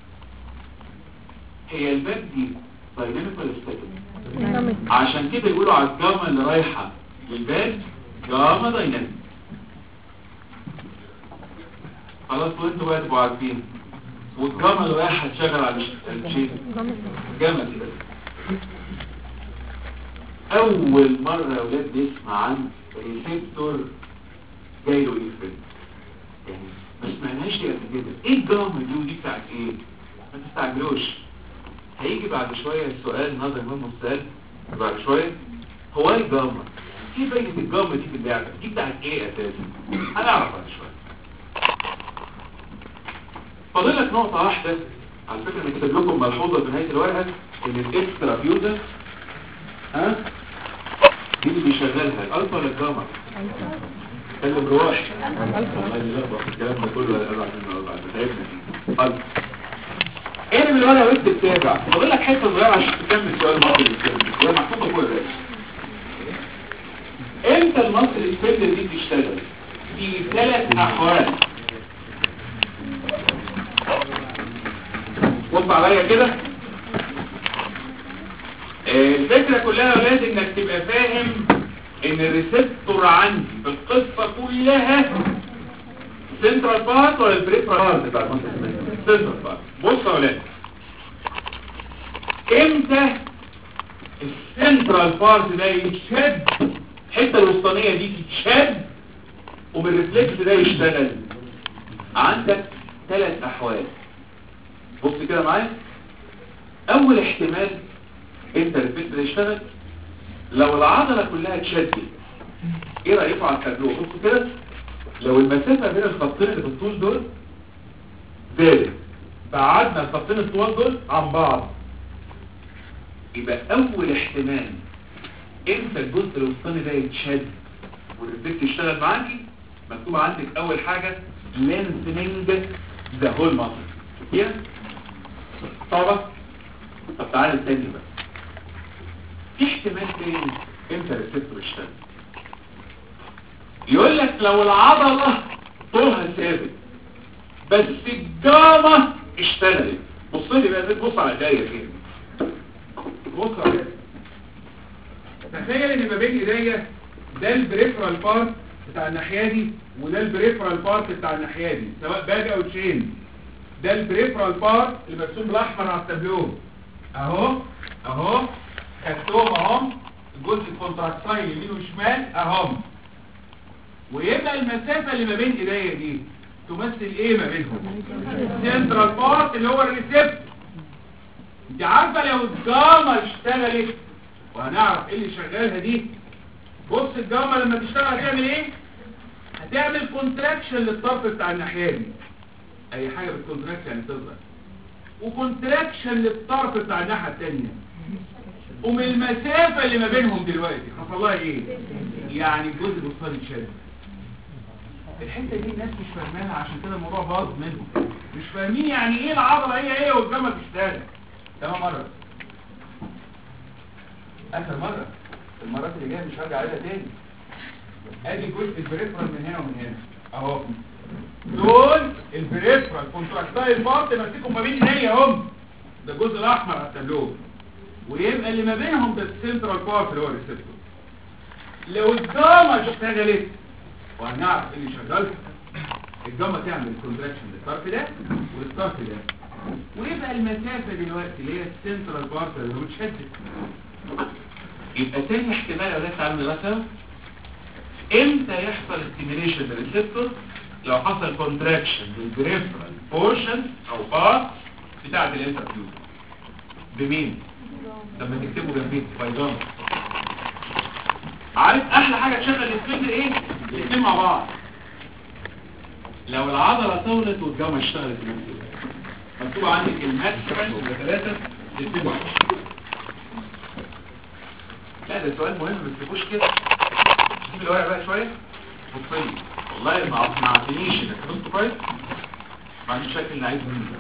هي الباب دي دايناميك ولا ستاتيك عشان كده يقولوا على الجاما اللي رايحه للبال جاما دايناميك خلاص وانتوا بقى تبقوا عارفين والجاما اللي رايحه تشغل على التشين جاما كده اول مرة يا ولاد نسمع عن ريسبتور جاي له ايفرنت يعني ما سمعناش دي قبل كده ايه الجاما دي ودي بتاعت ايه ما تستعجلوش هيجي بعد شوية السؤال نظر مهم السؤال بعد شوية هو ايه الجاما ايه فايدة الجاما دي في اللعبة دي بتاعت ايه اساسا هنعرف بعد شوية فاضل لك نقطة واحدة على فكرة انا كتب لكم ملحوظة في نهاية الورقة ان الاكسترا فيوزر ها دي اللي بيشغلها الالفا ولا الجاما كلم رواح الله يلخبط الكلام ده كله ولا اربع سنين ولا تعبنا الفا ايه من الورقه وانت تتابع فاضل لك حته صغيره عشان تكمل سؤال مصر السبيل هي محطوطه فوق الرئيس امتى المصر السبيل دي بتشتغل في ثلاث احوال بص عليا كده الفكرة كلها يا ولاد انك تبقى فاهم ان الريسبتور عندي في القصة كلها سنترال بارت ولا البريفرال بارت بتاع سنترال بارت بص يا ولاد امتى السنترال بارت ده يتشد الحته الوسطانيه دي تتشد وبالريفلكس ده يشتغل عندك ثلاث احوال بص كده معايا اول احتمال انت الفكر يشتغل لو العضلة كلها اتشدت ايه رأيكم على التابلو بصوا كده لو المسافة بين الخطين اللي في الطول دول زادت بعدنا الخطين الطوال دول عن بعض يبقى اول احتمال امتى الجزء الوسطاني ده يتشد والريفلكس يشتغل معاكي مكتوب عندك اول حاجة lengthening the whole muscle هي طبعا طب تعالى التاني بقى في احتمال تاني امتى الريسبتور يشتغل يقول لك لو العضلة طولها ثابت بس الجامة اشتغلت بص لي بقى بص على ايديا فين بص على تخيل ان ما بين ايديا ده البريفرال بارت بتاع الناحيه دي وده البريفرال بارت بتاع الناحيه دي سواء باج او تشين ده البريفرال بارت اللي مرسوم بالاحمر على التابلو اهو اهو خدتهم اهم الجزء الكونتراكتايل يمين وشمال اهم ويبقى المسافه اللي ما بين ايديا دي تمثل ايه ما بينهم سنترال بارت اللي هو الريسبت انت عارفه لو الجاما اشتغلت وهنعرف ايه اللي شغالها دي بص الجاما لما تشتغل هتعمل ايه هتعمل كونتراكشن للطرف بتاع الناحيه دي اي حاجه بالكونتراكشن يعني تصغر وكونتراكشن للطرف بتاع الناحيه الثانيه ومن المسافه اللي ما بينهم دلوقتي حصل لها ايه يعني الجزء الوسطاني اتشد الحته دي الناس مش فاهماها عشان كده الموضوع باظ منهم مش فاهمين يعني ايه العضله هي هي والجامعه بتشتغل تمام مره اخر مره المرات اللي جايه مش هرجع عليها تاني ادي جزء البريفرال من هنا ومن هنا اهو دول البريفرال كونتراكتايل بارت ماسكهم ما بين هي هم ده الجزء الاحمر على التابلو ويبقى اللي ما بينهم ده السنترال بارت اللي هو الريسبتور لو الجاما اشتغلت وهنعرف ايه اللي شغال الجاما تعمل كونتراكشن للطرف ده وللطرف ده ويبقى المسافه دلوقتي اللي هي السنترال بارت اللي هو اتشدت يبقى تاني احتمال يا ولاد تعمل مثلا امتى يحصل ستيميليشن للريسبتور لو حصل كونتراكشن للبريفرال بورشن او بارت بتاعه الانترفيوز بمين لما تكتبوا جنبيه بايجاما عارف احلى حاجه تشغل السفنجر ايه الاثنين مع بعض لو العضله طولت والجامعه اشتغلت في نفس الوقت مكتوب عندك الماكسيمم يبقى ثلاثه الاثنين واحد لا ده سؤال مهم ما تسيبوش كده سيب الورق بقى شويه بص لي والله ما ما عرفتنيش انك كنت كويس ما عنديش شك اني عايز منك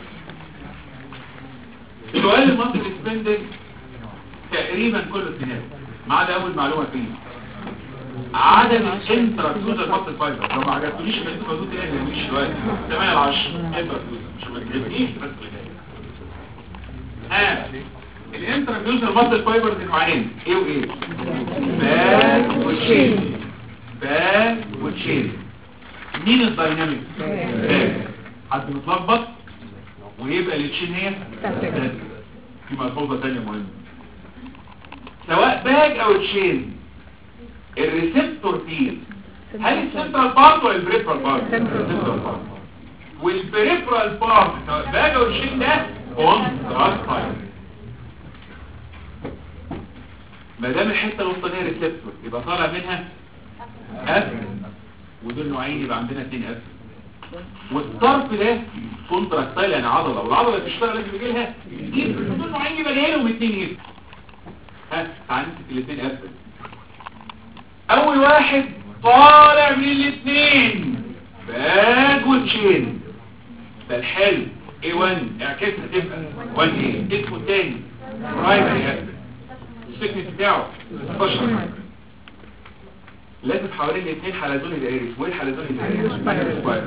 سؤال المنطق سبندنج تقريبا كله اتنين ما عدا اول معلومه فيه عدم الانتراكتوزال ماسل فايبر لو ما عجبتنيش الانتراكتوزال ايه اللي مش دلوقتي 8 ل 10 انتراكتوزال مش ما تجيبنيش بس اللي جاي ها الانتراكتوزال ماسل فايبر دي نوعين ايه وايه باك وتشين باك وتشين مين الدايناميك باك حد متلخبط ويبقى التشين هي في ملحوظه ثانيه مهمه سواء باج او تشين الريسبتور فيه هل السنترال بارت ولا البريفرال بارت السنترال بارت والبريفرال بارت سواء باج او تشين ده كونتراكتايل ما دام الحته الوسطانيه ريسبتور يبقى طالع منها قفل ودول نوعين يبقى عندنا اثنين قفل والطرف ده كونتراكتايل يعني عضله والعضله تشتغل لازم يجي لها يقفل دول نوعين يبقى جاي لهم اثنين يقفل ها تعال نمسك الاثنين قفل اول واحد طالع من الاثنين باج وتشين ده الحلو A1 اعكسها تبقى 1 A اسمه الثاني برايمري قفل السكنس بتاعه 16 لازم حوالين الاثنين حلزون الدائري اسمه ايه الحلزون الدائري سكوير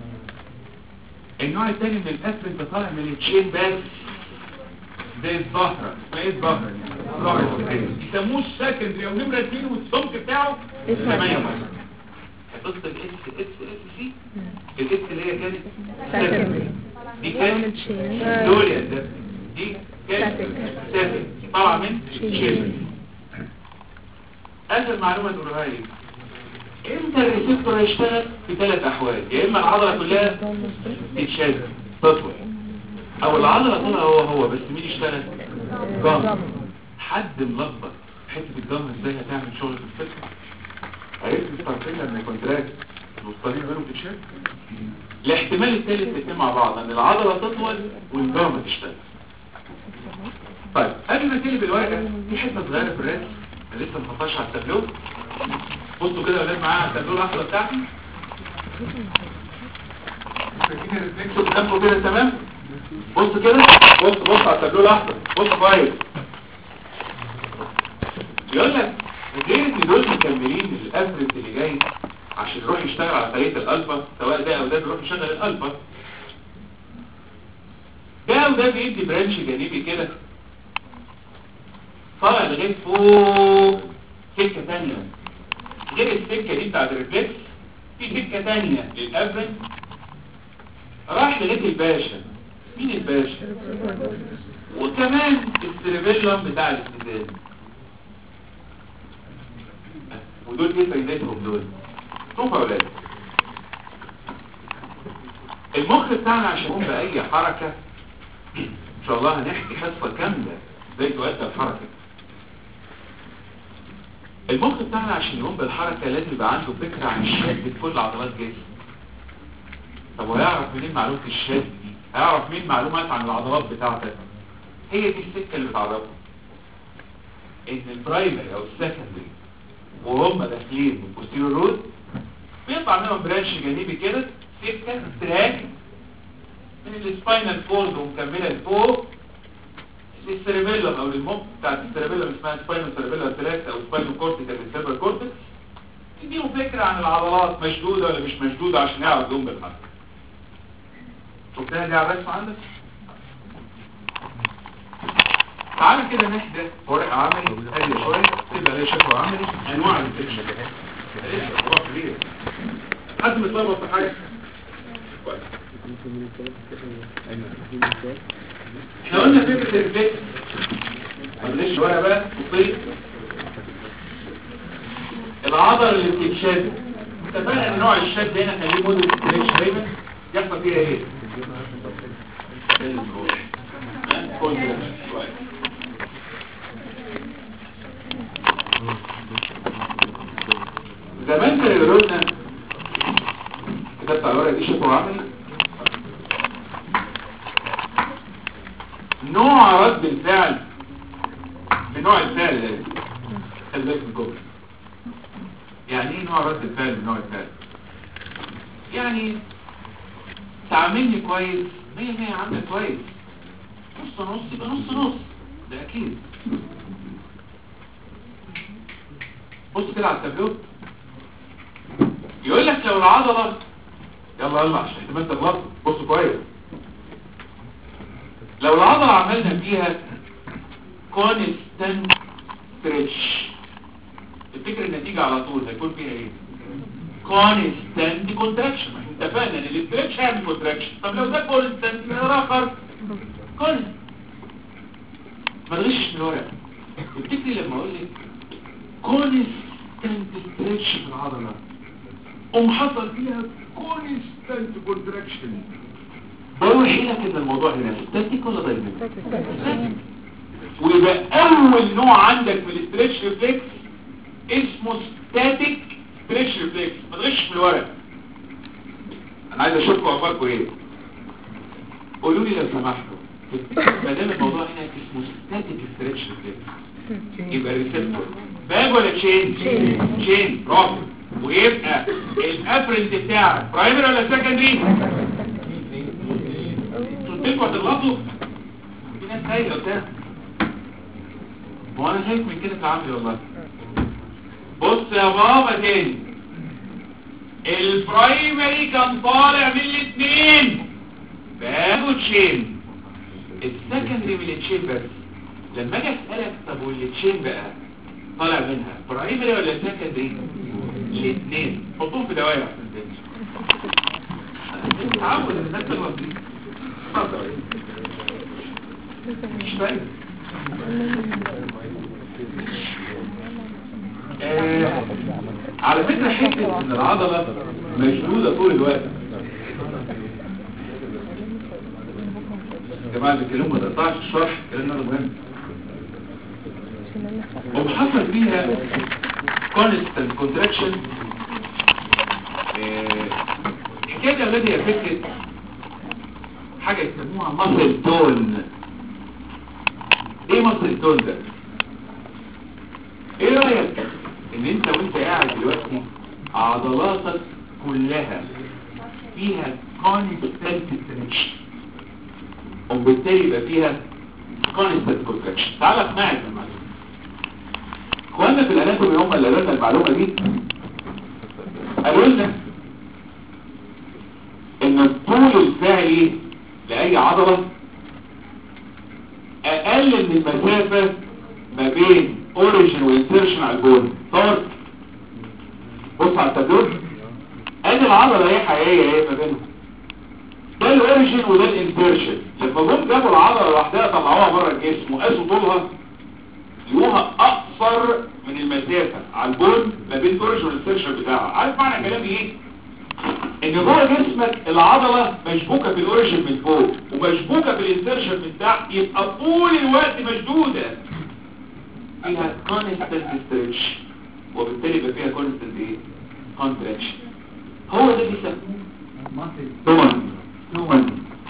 النوع الثاني من القفل انت طالع من التشين بس زي الظهرة اسمها ايه الظهرة دي يسموه السكندري او نمرة 2 والسمك بتاعه 8 مثلا حفظت الاس اس اس سي الاس اللي هي كانت سكندري دي كانت دوليا ده دي كانت سكندري طالعه من تشين اخر معلومة تقولها لي امتى الريسبتور هيشتغل في ثلاث احوال يا اما العضلة كلها تتشد تطول او العضلة طولها هو هو بس مين يشتغل جام حد ملخبط حتة الجام ازاي هتعمل شغل في الفكرة عرفت الطرفين لما كونتراكت الوسطانيين بينهم تتشد الاحتمال الثالث الاثنين مع بعض ان العضلة تطول والجام تشتغل طيب قبل ما تقلب الورقة في حتة صغيرة في الرسم أنا لسه ما حطهاش على التابلو بصوا كده يا ولاد معايا على التابلو الاحمر بتاعتي شايفين الريفلكس قدامكم كده تمام بص كده بص بص على التابلو الاحمر بص كويس يقول لك غير ان دول مكملين الافرد اللي جاي عشان يروح يشتغل على خليه الالفا سواء ده او ده بيروح يشغل الالفا ده او ده بيدي برانش جانبي كده طالع لغايه فوق سكه ثانيه غير السكه دي بتاعت الريفلكس في سكه ثانيه للافرد راح لغايه الباشا مين الباشا وكمان السيربيلم بتاع الاستدلال ودول ايه فايدتهم دول شوفوا يا اولاد المخ بتاعنا عشان يقوم باي حركه ان شاء الله هنحكي حصه كامله ازاي تؤدى الحركه المخ بتاعنا عشان يقوم بالحركه لازم يبقى عنده فكره عن الشد في كل عضلات جسمه طب وهيعرف منين معلومه الشد دي هيعرف مين معلومات عن العضلات بتاعتك هي دي السكه اللي بتعرفها ان البرايمري او السكندري وهم داخلين من البوستيريور رود بيطلع منهم برانش جانبي كده سكه تراك من السباينال كورد ومكمله لفوق للسيربيلم او للمخ بتاعت السيربيلم اسمها سباينال سيربيلم تراك او سباينال كورتيكال سيربيلم كورتكس تديهم فكره عن العضلات مشدوده ولا مش مشدوده عشان يعرف يقوم بالحركه شفتها دي على الرسم عندك تعالى كده نحدى ورق عملي هادي شويه تبقى ليه شكل عملي انواع الفكشن ليه موضوع كبير حد متلخبط في حاجه كويس احنا قلنا فكره الريفلكس معلش ورقه بقى بصي العضله اللي بتتشد اتفقنا ان نوع الشد هنا خليه موديل ستريتش دايما يحصل فيها ايه زمان كانوا يقولوا لنا كتبت على الورقه دي شكوى عملي نوع رد الفعل بنوع الفعل ده البيت الكفر يعني ايه نوع رد الفعل بنوع الفعل يعني تعاملني كويس مية مية عاملة كويس نص نص يبقى نص نص ده اكيد بص كده على التابلو يقول لك لو العضلة يلا يلا عشان احتمال تغلط بص كويس لو العضلة عملنا فيها كونستانت ستريتش تفتكر النتيجة على طول هيكون فيها ايه كونستانت كونتراكشن اتفقنا ان الاستريتش هيعمل كونتراكشن طب لو ده كونستانت يبقى اخر كونست ما تغشش من الورق تفتكري لما اقول لك كونستانت ستريتش في العضلة قوم حصل فيها كونستانت كونتراكشن بوحي لك ان الموضوع هنا ستاتيك ولا دايناميك ويبقى اول نوع عندك من الاستريتش ريفلكس اسمه ستاتيك ستريتش ريفلكس ما تغش في الورق انا عايز اشوفكم اخباركم ايه قولوا لي لو سمحتوا ما دام الموضوع هنا اسمه ستاتيك ستريتش ريفلكس يبقى ريسبتور باج ولا تشين تشين برافو ويبقى الافرنت بتاعك برايمري ولا سكندري تلقوا هتغلطوا في ناس هايله قدام وانا خايف من كده في عمري والله بص يا بابا تاني البرايمري كان طالع من الاثنين باخد تشين السكندري من التشين بس لما اجي اسالك طب والتشين بقى طالع منها برايمري ولا سكندري الاثنين حطوهم في دوايا عشان تنسى تعود الناس تغلط دي مش فاهم آه على فكرة حتة ان العضلة مشدودة طول الوقت يا جماعة الكلام ما تقطعش الشرح الكلام ده مهم وبحصل فيها constant contraction حكاية يا ولادي هي فكرة حاجة يسموها muscle tone ايه muscle tone ده ايه رأيك ان انت وانت قاعد دلوقتي عضلاتك كلها فيها constant stretch وبالتالي يبقى فيها كونستنت كونتراكشن تعال اقنعك بالمعلومه اخواننا في الاناتومي هم اللي قالوا لنا المعلومه دي قالوا لنا ان الطول الفعلي لاي عضله اقل من المسافه ما بين اوريجين وانسيرشن على البون طار بص على التابلو ادي العضله ايه حقيقيه ايه ما بينهم ده الاوريجين وده الانسيرشن لما جم جابوا العضله لوحدها طلعوها بره الجسم وقاسوا طولها لقوها اقصر من المسافه على البون ما بين الاوريجين والانسيرشن بتاعها عارف معنى كلامي ايه ان جوه جسمك العضله مشبوكه في الاوريجين من فوق ومشبوكه في الانسيرشن من تحت يبقى طول الوقت مشدوده فيها كونستنت ستريتش وبالتالي يبقى فيها كونستنت ايه كونتراكشن هو ده بيسموه تومن تومن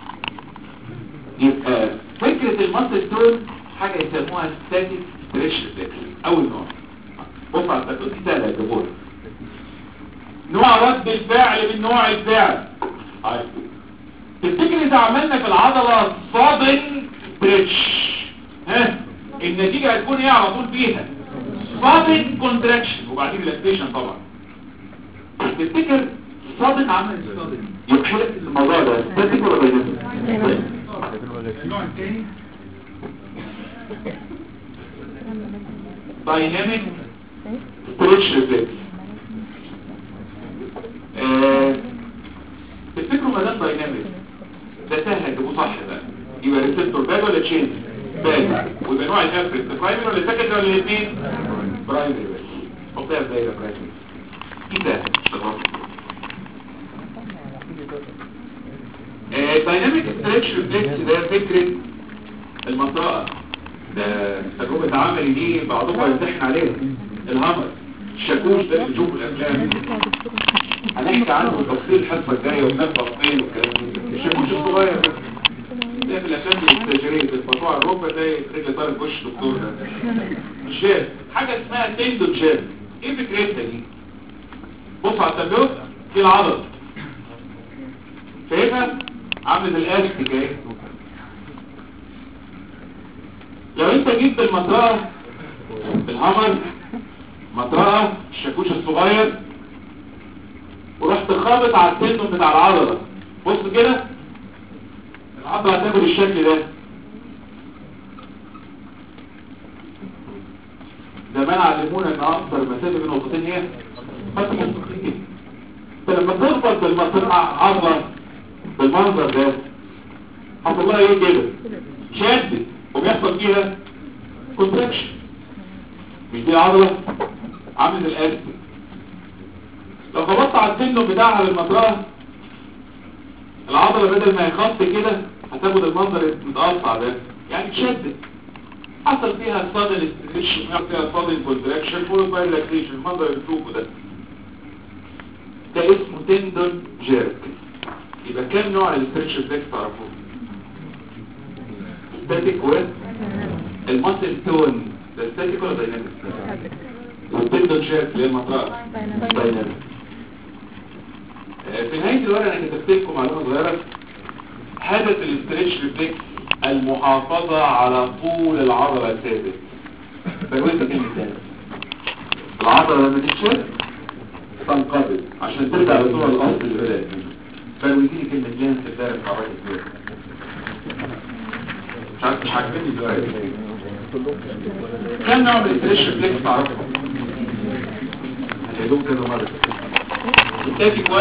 يبقى فكرة الماسل تون حاجة يسموها ستاتيك ستريتش ريفلكس اول نوع بص على التكتوك دي سهلة يا جمهور نوع رد الفعل من نوع الفعل طيب تفتكر اذا عملنا في العضلة صادن ستريتش ها النتيجة هتكون ايه على طول فيها صادن كونتراكشن وبعدين ريلاكسيشن طبعا تفتكر صادن عمل صادن يبقى لك الموضوع ده ستاتيك ولا دايناميك النوع الثاني دايناميك ستريتش ريفلكس آه، تفتكروا ما دام دايناميك ده سهل تجيبوه صح بقى يبقى ريسبتور باد ولا تشين باد ويبقى نوع الافريت برايمري ولا سكندري ولا الاثنين برايمري بس حطيها في دايره برايمري كده دايناميك ستريتش ريفلكس ده فكره المنطقه ده تجربه عملي دي بعضكم هيمتحن عليها الهامر الشاكوش ده اللي بتشوفه الافلام هنحكي عنه بالتفصيل الحصه الجايه وننفق فين والكلام ده الشاكوش الصغير ده ده في الافلام الاستاجيريه بتبقى الركبه ده رجل طارق وش دكتور ده جاب حاجه اسمها تندو جاب ايه فكرتها دي بص على التابلو في العضل شايفها عامل الاستيك اهي لو انت جيت بالمطرقه بالهامر مطرقه الشاكوش الصغير ورحت خابط على التندون بتاع العضله بص كده العضله هتاخد الشكل ده زمان علمونا ان اكثر مسافه بين نقطتين هي خط مستقيم انت لما تخبط بالمطرقه عضله بالمنظر ده حصل لها ايه كده شدت وبيحصل فيها كونتراكشن مش دي العضله عامل الاسد لو خبطت على التندون بتاعها بالمطرقه العضله بدل ما يخط كده هتاخد المنظر المتقطع ده يعني اتشدت حصل فيها صادن استريتش فيها صادن كونتراكشن فولو باي ريلاكسيشن المنظر اللي بتشوفه ده ده اسمه تندون جيرك يبقى كام نوع الاستريتش ريفلكس تعرفوه ستاتيك و الماسل تون ده ستاتيك ولا دايناميك والتندون جيرك اللي هي المطرقه دايناميك في نهاية الورقة انا كتبت لكم معلومة صغيرة هدف الاستريتش ريفلكس المحافظة على طول العضلة الثابت فقلت كلمة ثابت العضلة لما تتشد تنقبض عشان ترجع لطول الاصل اللي بدأت منه فقلتيني كلمة لين في الدائرة بتاعت الثابت مش عارف مش عاجبني دلوقتي كم نوع من الاستريتش ريفلكس تعرفهم؟ هتعيدهم كذا مرة الستاتيك و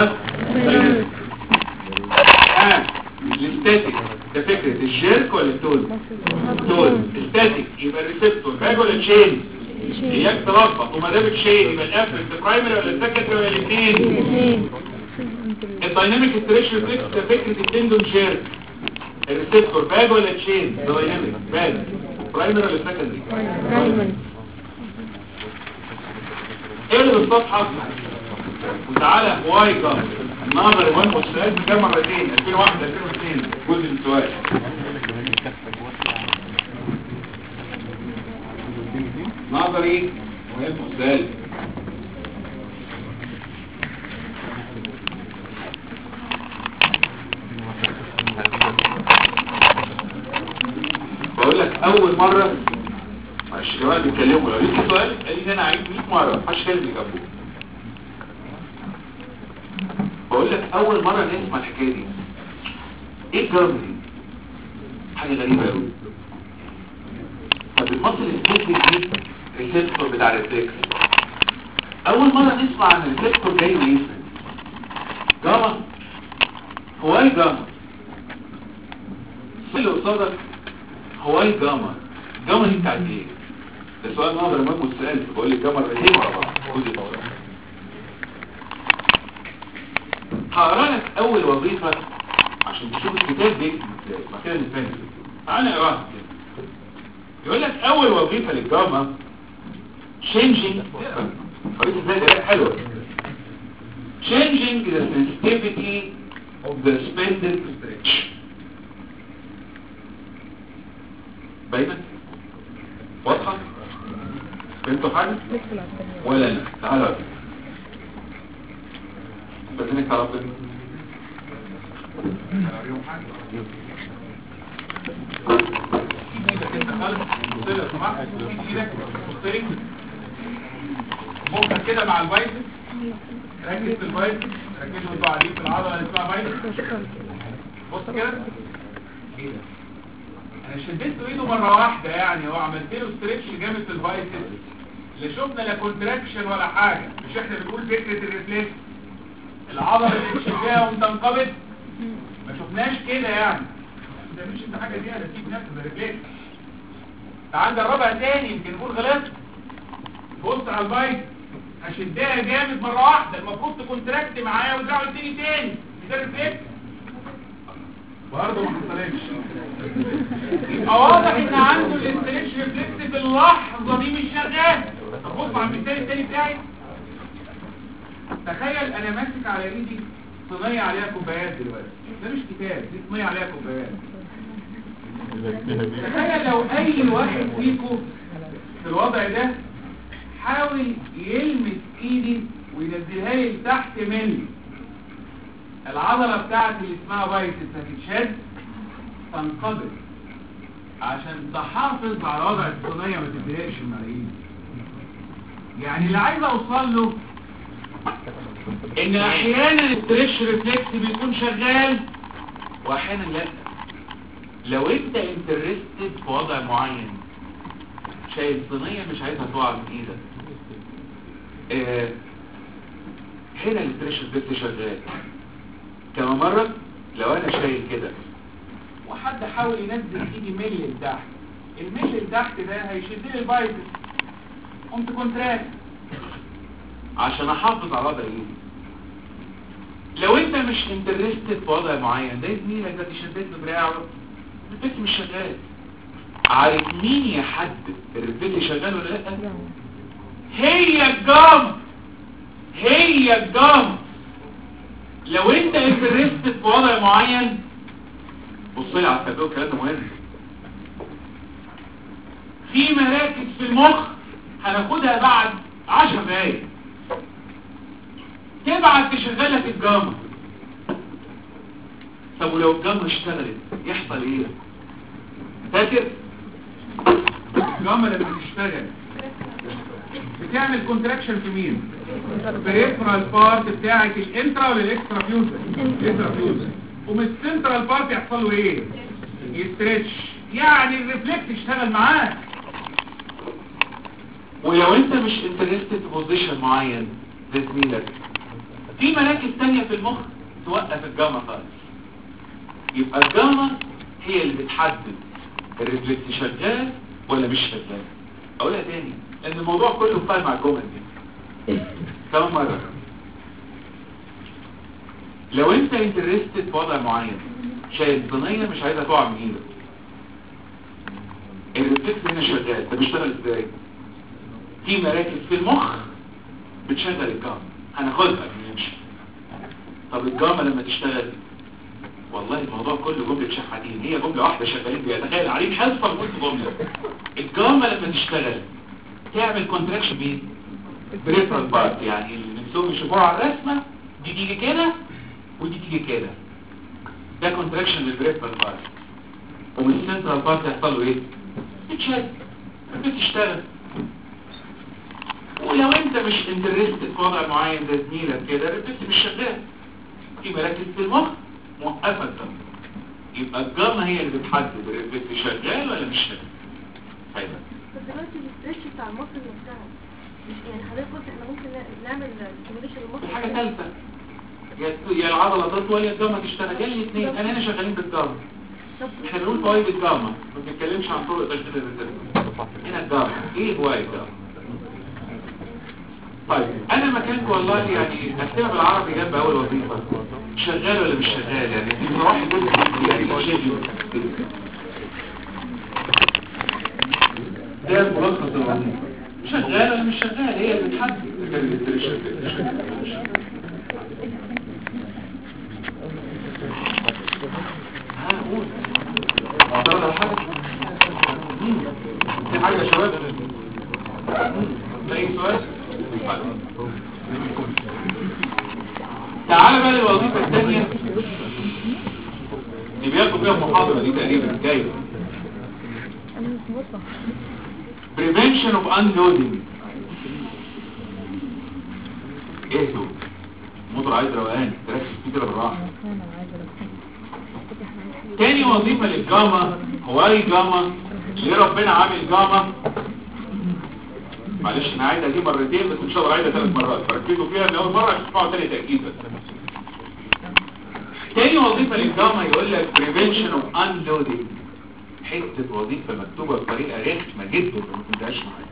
اه الستاتيك ده فكرة الجيرك ولا التون التون الستاتيك يبقى الريسبتور باج ولا تشين اياك تلخبط وما دام تشين يبقى الافرد برايمري ولا سكندري ولا الاثنين الدايناميك ستريتش ريفلكس ده فكرة التندون جيرك الريسبتور باج ولا تشين دايناميك باج برايمري ولا سكندري ايه اللي بالصفحة وتعالى وايكا نظر مهم والسؤال بكام مرتين 2001 2002 جزء من السؤال نظري مهم والسؤال اول مرة معلش يا جماعه بيتكلموا لو ليك سؤال قال لي انا عيد 100 مرة محدش كلمني جنبه بقول لك اول مرة نسمع الحكاية دي ايه الجرم دي حاجة غريبة قوي طب المصل السبيسيك دي الريسبتور بتاع الريفلكس اول مرة نسمع عن الريسبتور جاي ويسند جاما هو ايه جاما اللي قصادك هو ايه جاما جاما دي بتاعت ايه ده سؤال نظر مهم والسؤال بقول لك جاما الرهيب ورا بعض خدي طول هقرا لك اول وظيفة عشان تشوف الكتاب بيكتب ازاي بعد كده نتفاهم تعالى نقراها كده يقول لك اول وظيفة للجاما changing قريت ازاي ده حلوة changing the sensitivity of the suspended stretch باينة واضحة فهمتوا حاجة ولا انا تعالى بذنك على ربنا ايدك انت خالص بص لك سمحت ايدك بص لي بكره كده مع البايسس ركز في البايسس ركزوا انتوا قاعدين في العضله اللي اسمها بايسس بص كده ايه ده انا شديت له ايده مره واحده يعني هو عملت له ستريتش جامد في البايسس اللي شفنا لا كونتراكشن ولا حاجه مش احنا بنقول فكره الريفلكس العضله اللي بتشدها وتنقبض ما شفناش كده يعني ما تعملش انت حاجه دي هتسيب نفسك برجليك تعال جربها تاني يمكن نقول غلطت بص على البايت هشدها جامد مره واحده المفروض تكونتراكت معايا وترجع تاني تاني مش ده ريفلكس برضه ما حصلتش يبقى واضح ان عنده الاستريتش ريفلكس في اللحظه دي مش شغال طب بص على المثال التاني بتاعي تخيل انا ماسك على ايدي صينيه عليها كوبايات دلوقتي ده مش كتاب دي صينيه عليها كوبايات تخيل لو اي واحد فيكم في الوضع ده حاول يلمس ايدي وينزلها لي لتحت مني العضله بتاعتي اللي اسمها بايسس هتتشد تنقبض عشان تحافظ على وضع الصينيه ما تتضايقش من على ايدي يعني اللي عايز اوصل له ان احيانا التريش ريفلكس بيكون شغال واحيانا لا لو انت انترستد في وضع معين شايل صينية مش عايزها تقع من ايدك اه هنا التريش ريفلكس شغال كما مرة لو انا شايل كده وحد حاول ينزل ايدي ملي لتحت الملي لتحت ده هيشد لي البايبس قمت كونتراكت عشان احافظ على وضع ايدي لو انت مش انترستد في وضع معين ده زميلك ده تشدد بدراعه الريفلكس مش شغال عارف مين يحدد الريفلكس شغال ولا لا هي الجام هي الجام لو انت انترستد في وضع معين بص لي على التابلو الكلام ده مهم في مراكز في المخ هناخدها بعد 10 دقايق تبعت تشغلك الجاما طب ولو الجاما اشتغلت يحصل ايه فاكر الجاما لما تشتغل بتعمل كونتراكشن في مين بريفرال بارت بتاعك الانترا ولا الاكسترا فيوزر الانترا فيوزر ومن السنترال بارت يحصل له ايه يستريتش يعني الريفلكس يشتغل معاك ولو انت مش انترستد في بوزيشن معين ده زميلك في مراكز تانية في المخ توقف الجاما خالص يبقى الجاما هي اللي بتحدد الريفلكس شغال ولا مش شغال اقولها تاني لان الموضوع كله فاهم مع الجمل دي كمان مرة لو انت انترستد في وضع معين شايل صينية مش عايزها تقع من ايدك الريفلكس هنا شغال ده بيشتغل ازاي في مراكز في المخ بتشغل الجاما هناخدها قبل نمشي طب الجاما لما تشتغل والله الموضوع كله جملة شحاتين هي جملة واحدة شغالين بيها تخيل عليك حذفة قلت جملة الجاما لما تشتغل تعمل كونتراكشن مين بريفرال بارت يعني اللي بنسوم يشوفوها على الرسمة دي تيجي كده ودي تيجي كده ده كونتراكشن للبريفرال بارت ومن السنترال بارت يحصل له ايه بتشد بتشتغل ولو انت مش انترستد في وضع معين زي زميلك كده الريفلكس مش شغال في مراكز في المخ موقفه الدم يبقى الجاما هي اللي بتحدد الريفلكس شغال ولا مش شغال فايدة بس دلوقتي الاستريتش بتاع المصل نفسها مش يعني حضرتك قلت احنا ممكن نعمل ستيميوليشن للمصل حاجة ثالثة يا يا العضلة تطول يا الجاما تشتغل يا الاثنين انا هنا شغالين بالجاما طب احنا بنقول فوائد الجاما ما بنتكلمش عن طرق تشديد الريزيرف هنا الجاما ايه فوائد الجاما طيب انا مكانك والله يعني هكتبها بالعربي جنب اول وظيفة شغال ولا مش شغال يعني في مراحل جزء يعني schedule. ده ملخص الوظيفة شغال ولا مش شغال هي اللي بتحدد ها قول معترض على حاجة مم. في حاجة يا شباب مم. اي سؤال تعال بقى للوظيفة الثانية اللي بياخد فيها المحاضرة دي تقريبا جاية prevention of unloading ايه دول الموتور عايز روقان تركز فيه كده بالراحة تاني وظيفة للجاما هو اي جاما ليه ربنا عامل جاما معلش انا عايز اجيب مرتين بس ان شاء الله عايزها ثلاث مرات فركزوا فيها من اول مرة عشان تسمعوا تاني تأكيد بس تاني وظيفة للجاما يقول لك prevention of unloading حتة وظيفة مكتوبة بطريقة رخمة جدا ما تبداش معايا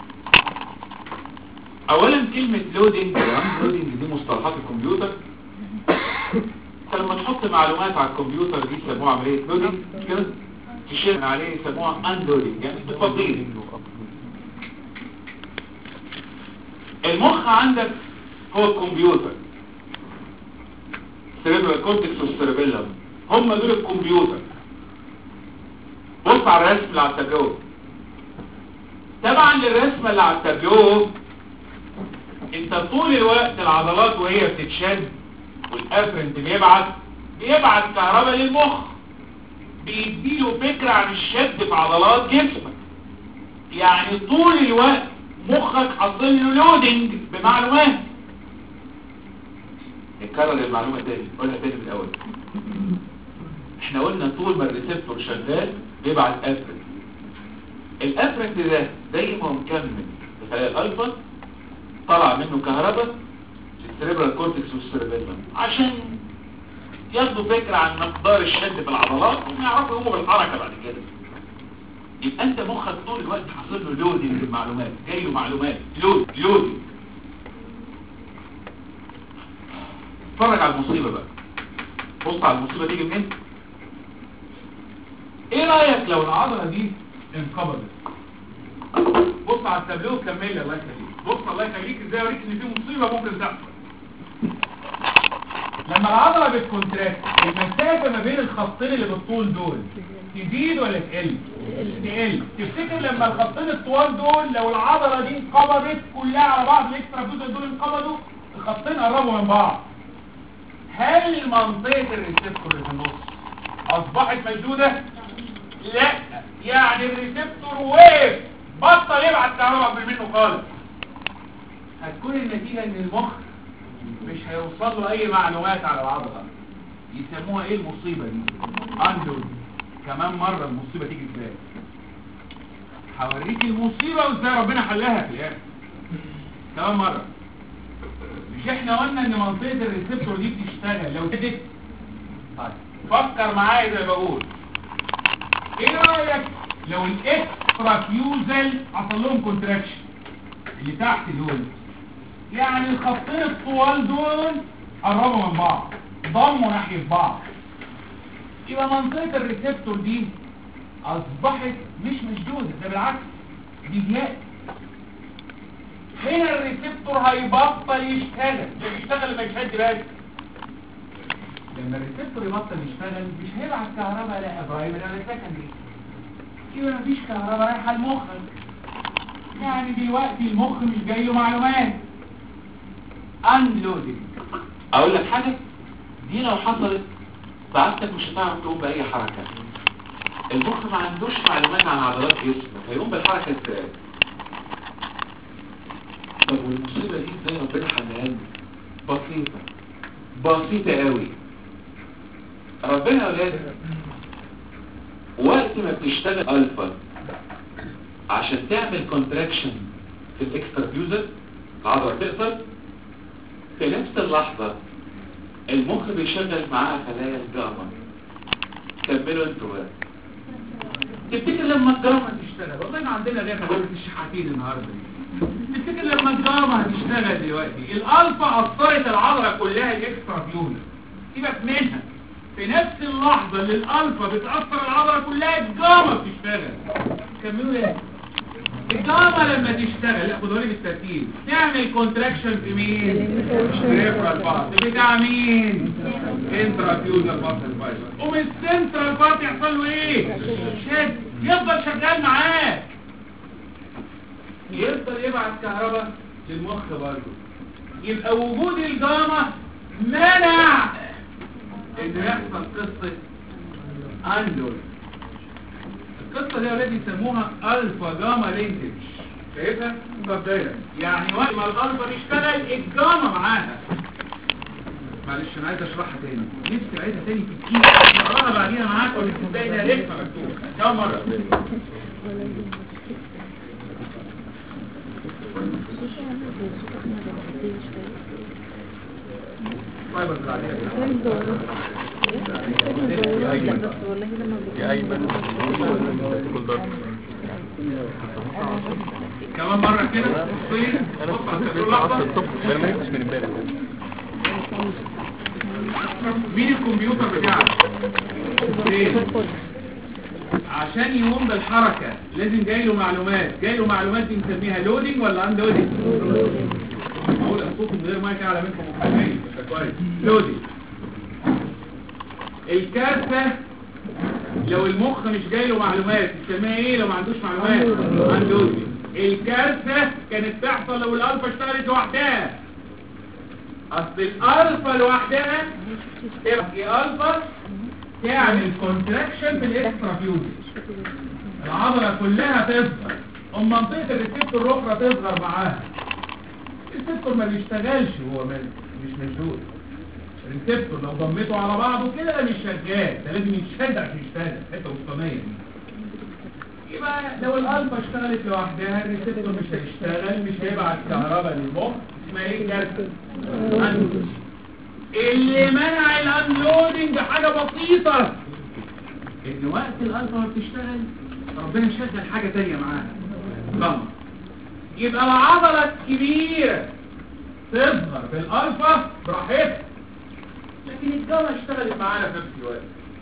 اولا كلمة لودنج لودنج دي مصطلحات الكمبيوتر فلما تحط معلومات على الكمبيوتر دي يسموها عملية لودنج مش كده تشير من عليه يسموها انلودنج يعني بتفضيل المخ عندك هو الكمبيوتر سيريبرال كورتكس والسيربيلم هم دول الكمبيوتر بص على الرسم اللي على التابلو طبعا للرسمه اللي على التابلو انت طول الوقت العضلات وهي بتتشد والافرنت بيبعت بيبعت كهرباء للمخ بيديله فكرة عن الشد في عضلات جسمك يعني طول الوقت مخك حاصل له لودنج بمعلومات نكرر المعلومة تاني قولها تاني من الاول احنا قلنا طول ما الريسبتور شغال بيبعت افرنت الافرنت ده زي ما هو مكمل في خلايا الالفا طلع منه كهرباء في السريبرال كورتكس والسيربيلم عشان ياخدوا فكرة عن مقدار الشد في العضلات ويعرفوا يقوموا بالحركة بعد كده يبقى انت مخك طول الوقت حاصل له لودنج بالمعلومات جاي له معلومات لود لودنج اتفرج على المصيبة بقى بص على المصيبة تيجي منين ايه رأيك لو العضلة دي انقبضت بص على التابلو كمل لي الله يخليك بص الله يخليك ازاي اوريك ان في مصيبة ممكن تحصل لما العضلة بتكونتراكت المسافة ما بين الخطين اللي بالطول دول تزيد ولا تقل تقل تفتكر لما الخطين الطوال دول لو العضلة دي انقبضت كلها على بعض الاكسترا فيوتر دول انقبضوا الخطين قربوا من بعض هل منطقة الريسبتور اللي في النص اصبحت مشدودة لا يعني الريسبتور وقف بطل يبعت كهرباء منه خالص هتكون النتيجة ان المخ مش هيوصل له اي معلومات على العضلة يسموها ايه المصيبة دي اندو كمان مرة المصيبة تيجي ازاي هوريك المصيبة وازاي ربنا حلها في الاخر كمان مرة مش احنا قلنا ان منطقة الريسبتور دي بتشتغل لو تدت طيب فكر معايا زي ما بقول ايه رأيك لو الاكسترا فيوزل حصل لهم كونتراكشن اللي تحت دول يعني الخطين الطوال دول قربوا من بعض ضموا ناحية بعض يبقى منطقة الريسبتور دي اصبحت مش مشدودة ده بالعكس دي ضيق هنا الريسبتور هيبطل يشتغل ده بيشتغل لما يشد بس لما الريسبتور يبطل يشتغل مش هيبعت كهرباء لا برايمري ولا سكندري يبقى مفيش كهرباء رايحه لمخك يعني دلوقتي المخ مش جاي له معلومات انلودنج اقول لك حاجة دي لو حصلت سعادتك مش هتعرف تقوم بأي حركة المخ ما عندوش معلومات عن عضلات جسمه فيقوم بالحركة ازاي طب والمصيبة دي ازاي ربنا حلها لنا بسيطة بسيطة قوي ربنا يا ولاد وقت ما بتشتغل الفا عشان تعمل كونتراكشن في الاكسترا فيوزر العضلة تقصر في نفس اللحظة المخ بيشغل معاها خلايا الجاما كملوا انتوا بقى تفتكر لما الجامعة تشتغل والله ما عندنا غير خبرة الشحاتين النهاردة دي. تفتكر لما الجامعة هتشتغل دلوقتي الألفا أثرت العضلة كلها الإكسترا فيوزر سيبك منها في نفس اللحظة اللي الألفا بتأثر العضلة كلها الجامعة بتشتغل كملوا ايه الجامعة لما تشتغل لا خدوا لي بالترتيب تعمل كونتراكشن في مين؟ بريفرال بارت بتاع مين؟ انترا فيوزر ماسل فايبر قوم السنترال بارت يحصل له ايه؟ شد يفضل شغال معاك يفضل يبعت كهرباء للمخ برضه يبقى وجود الجاما منع ان يحصل قصة اندول القصة دي اولاد يسموها الفا جاما لينكج شايفها؟ مبدئيا يعني وقت ما الالفا تشتغل الجاما معاها معلش انا عايز اشرحها تاني نفسي اعيدها تاني في الكيس نقراها بعديها معاك ولا تلاقي ده رسمه مكتوبه كم مره فايبرز بعديها يا ايمن كل ضرب كمان مره كده بصي انا بص على كنت الكتاب لسه عصر لحظه الصبح ده انا ما نمتش من امبارح مين الكمبيوتر بتاعك فين عشان يقوم بالحركة لازم جاي له معلومات جاي له معلومات دي نسميها لودنج ولا ان لودنج معقول الصوت من غير ما يكون على منكم مفهمين كويس لودنج الكارثة لو المخ مش جاي له معلومات نسميها ايه لو ما عندوش معلومات ان لودنج الكارثة كانت تحصل لو الالفا اشتغلت لوحدها اصل الالفا لوحدها تبقى الفا تعمل كونتراكشن في الاكسترا فيوزر العضله كلها تصغر ام منطقه الريسبتور الاخرى تصغر معاها الريسبتور ما بيشتغلش هو مال- مش مشدود الريسبتور لو ضميته على بعضه كده ده مش شغال ده لازم يتشد عشان يشتغل حته وسطانيه دي يبقى لو الالفا اشتغلت لوحدها الريسبتور مش هيشتغل مش هيبعت كهرباء للمخ اسمها ايه الكارثه unloading. اللي منع الانلودنج حاجه بسيطه ان وقت الالفا ما بتشتغل ربنا يشغل حاجه تانية معاها ضم يبقى العضله الكبيره تظهر في الالفا براحتها لكن الجامعه اشتغلت معانا في نفس الوقت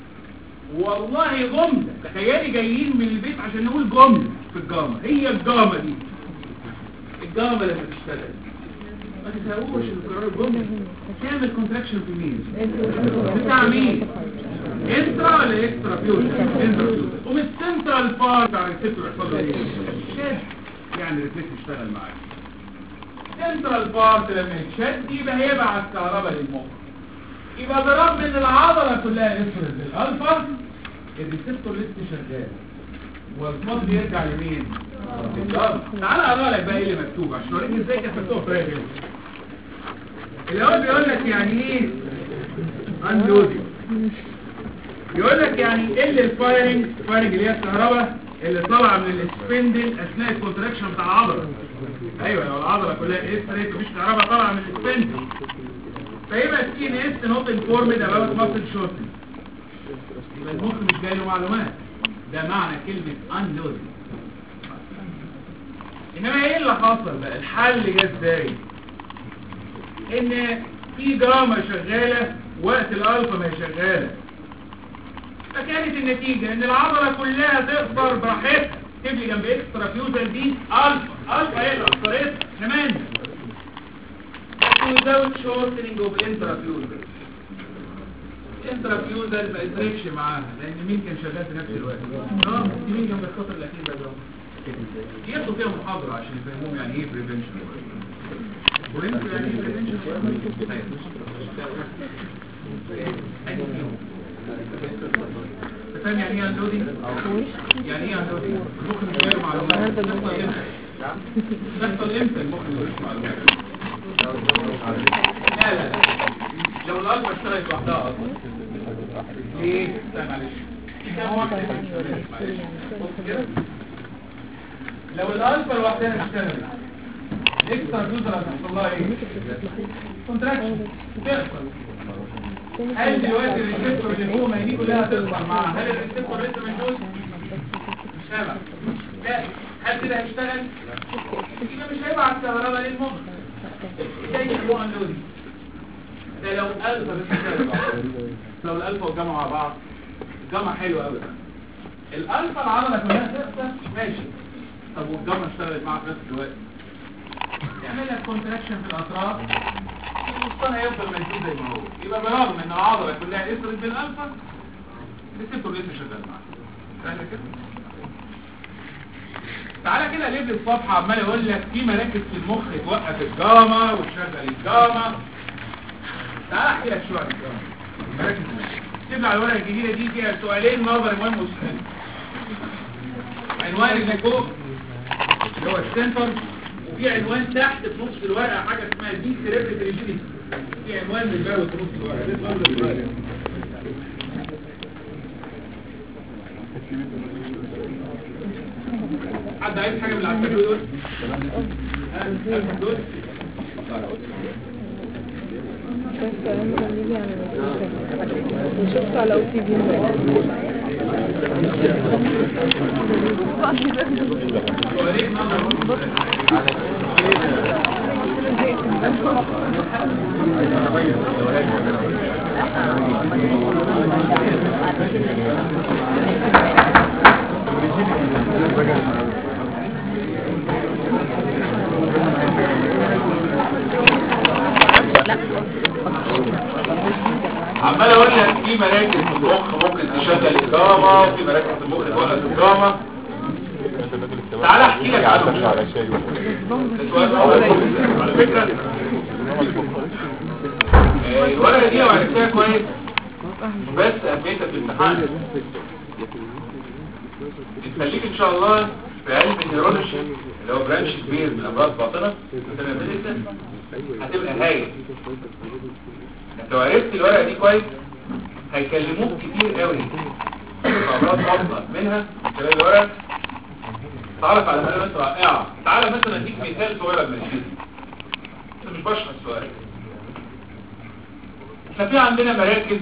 والله جملة تخيلي جايين من البيت عشان نقول جملة في الجامعة هي الجامعة دي الجامعة لما تشتغل ما تساووش القرار الجملة تعمل كونتراكشن في مين بتاع مين انترا ولا اكسترا فيوجن انترا فيوجن قوم السنترال بارت بتاع الريسبتور يحصل له ايه شد يعني الريسبتور يشتغل معاك سنترال بارت لما يتشد يبقى هيبعت كهرباء للمخ يبقى برغم ان العضله كلها افرز الالفا الريسبتور لسه شغال والصوت بيرجع لمين للألفا. تعال اقرا لك بقى ايه اللي مكتوب عشان اوريك ازاي كانت مكتوبه بطريقه غير الاول بيقول لك يعني ايه انلودنج يقول لك يعني ايه اللي الفايرنج الفايرنج اللي هي الكهرباء اللي طالعه من الاسبندل اثناء الكونتراكشن بتاع العضله ايوه لو العضله كلها اسرت مفيش كهرباء طالعه من الاسبندل فيبقى السي ان اس نوت انفورمد اباوت ماسل شورتنج يبقى المخ مش جاي له معلومات ده معنى كلمه انلودنج انما ايه اللي حصل بقى الحل جه ازاي ان في جاما شغاله وقت الالفا ما هي شغاله فكانت النتيجه ان العضله كلها تقدر براحتها تبلي جنب اكسترا فيوزر دي الفا الفا هي اللي اثرت كمان without shortening of intrafuser intrafuser ما يتركش معاها لان مين كان شغال في نفس الوقت اه مين كان بالخطر الاخير ده ياخدوا فيها محاضرة عشان يفهموهم يعني ايه prevention وانتوا يعني ايه prevention أنهي فيهم؟ فاهم يعني ايه اندودي؟ يعني ايه اندودي؟ المخ مش غير معلومات بتحصل امتى؟ بتحصل امتى المخ مش غير معلومات؟ لا لا لا لو الالفا اشتغلت لوحدها اصلا ليه؟ لا معلش في كام واحد معلش بص كده لو الالفا لوحدها اشتغلت اكسترا يوزر هتحصل لها ايه؟ كونتراكشن تحصل هل دلوقتي الريسبتور اللي فوق ما دي كلها هتظهر مع هل الريسبتور لسه موجود؟ مش سامع لا هل كده هيشتغل؟ كده مش هيبعت كهرباء للمخ ازاي يحبوا اندودي؟ ده لو الالفا بتشتغل لو الالفا والجاما مع بعض الجاما حلوه قوي الالفا العضله كلها تقدر ماشي طب والجاما اشتغلت معاك في نفس الوقت يعمل لك كونتراكشن في الاطراف الوسطى هيفضل موجود زي ما هو يبقى برغم ان العضله كلها اسرت بالالفا الريسبتور لسه شغال معاك سهل كده تعالى كده ليه الصفحه عمال يقول لك في مراكز في المخ توقف الجاما وتشغل الجاما تعالى احكي لك شويه عن الجاما مراكز المخ اكتب على الورقه الجديده دي فيها سؤالين نظري مهم وسؤال عنوان اللي فوق اللي هو السنتر وفي عنوان تحت في نص الورقه حاجه اسمها دي سيريبريت ريجيديتي في عنوان بالباوي في نص الورقه ده نظر الورقه حد عايز حاجه من العسكري دول؟ ها؟ عارف دول؟ وشفت على او تي في وريك نظر عمال اقول لك في مراكز في المخ ممكن تشغل الجاما وفي مراكز في المخ توقف الجاما تعالى احكي لك عنهم على شاي السؤال الأول على فكرة آه، الورقة دي لو عرفتها كويس بس أهميتها في الامتحان تخليك إن شاء الله في علم النيرولوجي اللي هو برانش كبير من أمراض الباطنة هتبقى هايل انت لو عرفت الورقة دي كويس هيكلموك كتير قوي في أمراض باطنة منها خلال الورقة تعرف على معلومات رائعة تعالى مثلا اديك مثال صغير من الجسم انت مش بشرح السؤال احنا في عندنا مراكز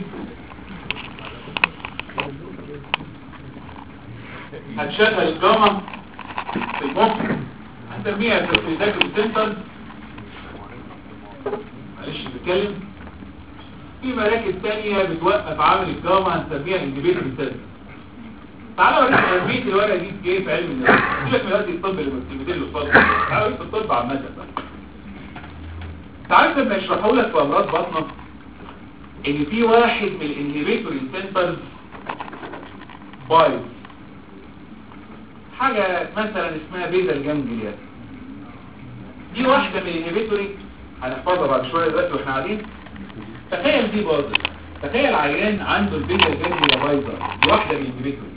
هتشغل الجاما في المخ هنسميها في ذاكر السنتر معلش بتكلم في مراكز تانية بتوقف عامل الجاما هنسميها الاندبيتر سنتر تعالى اوريك اهميه الورقه دي في ايه في علم النفس سيبك من دلوقتي الطب اللي بتديله الصدر تعالى اوريك الطب عامه بقى تعرف لما يشرحوا لك في امراض بطنه ان في واحد من الانهبيتوري سنترز بايظ حاجه مثلا اسمها بيتا الجنجليا دي واحده من الانهبيتوري هنحفظها بعد شويه دلوقتي واحنا قاعدين تخيل دي باظت تخيل عيان عنده البيتا الجنجليا بايظه دي واحده من الانهبيتوري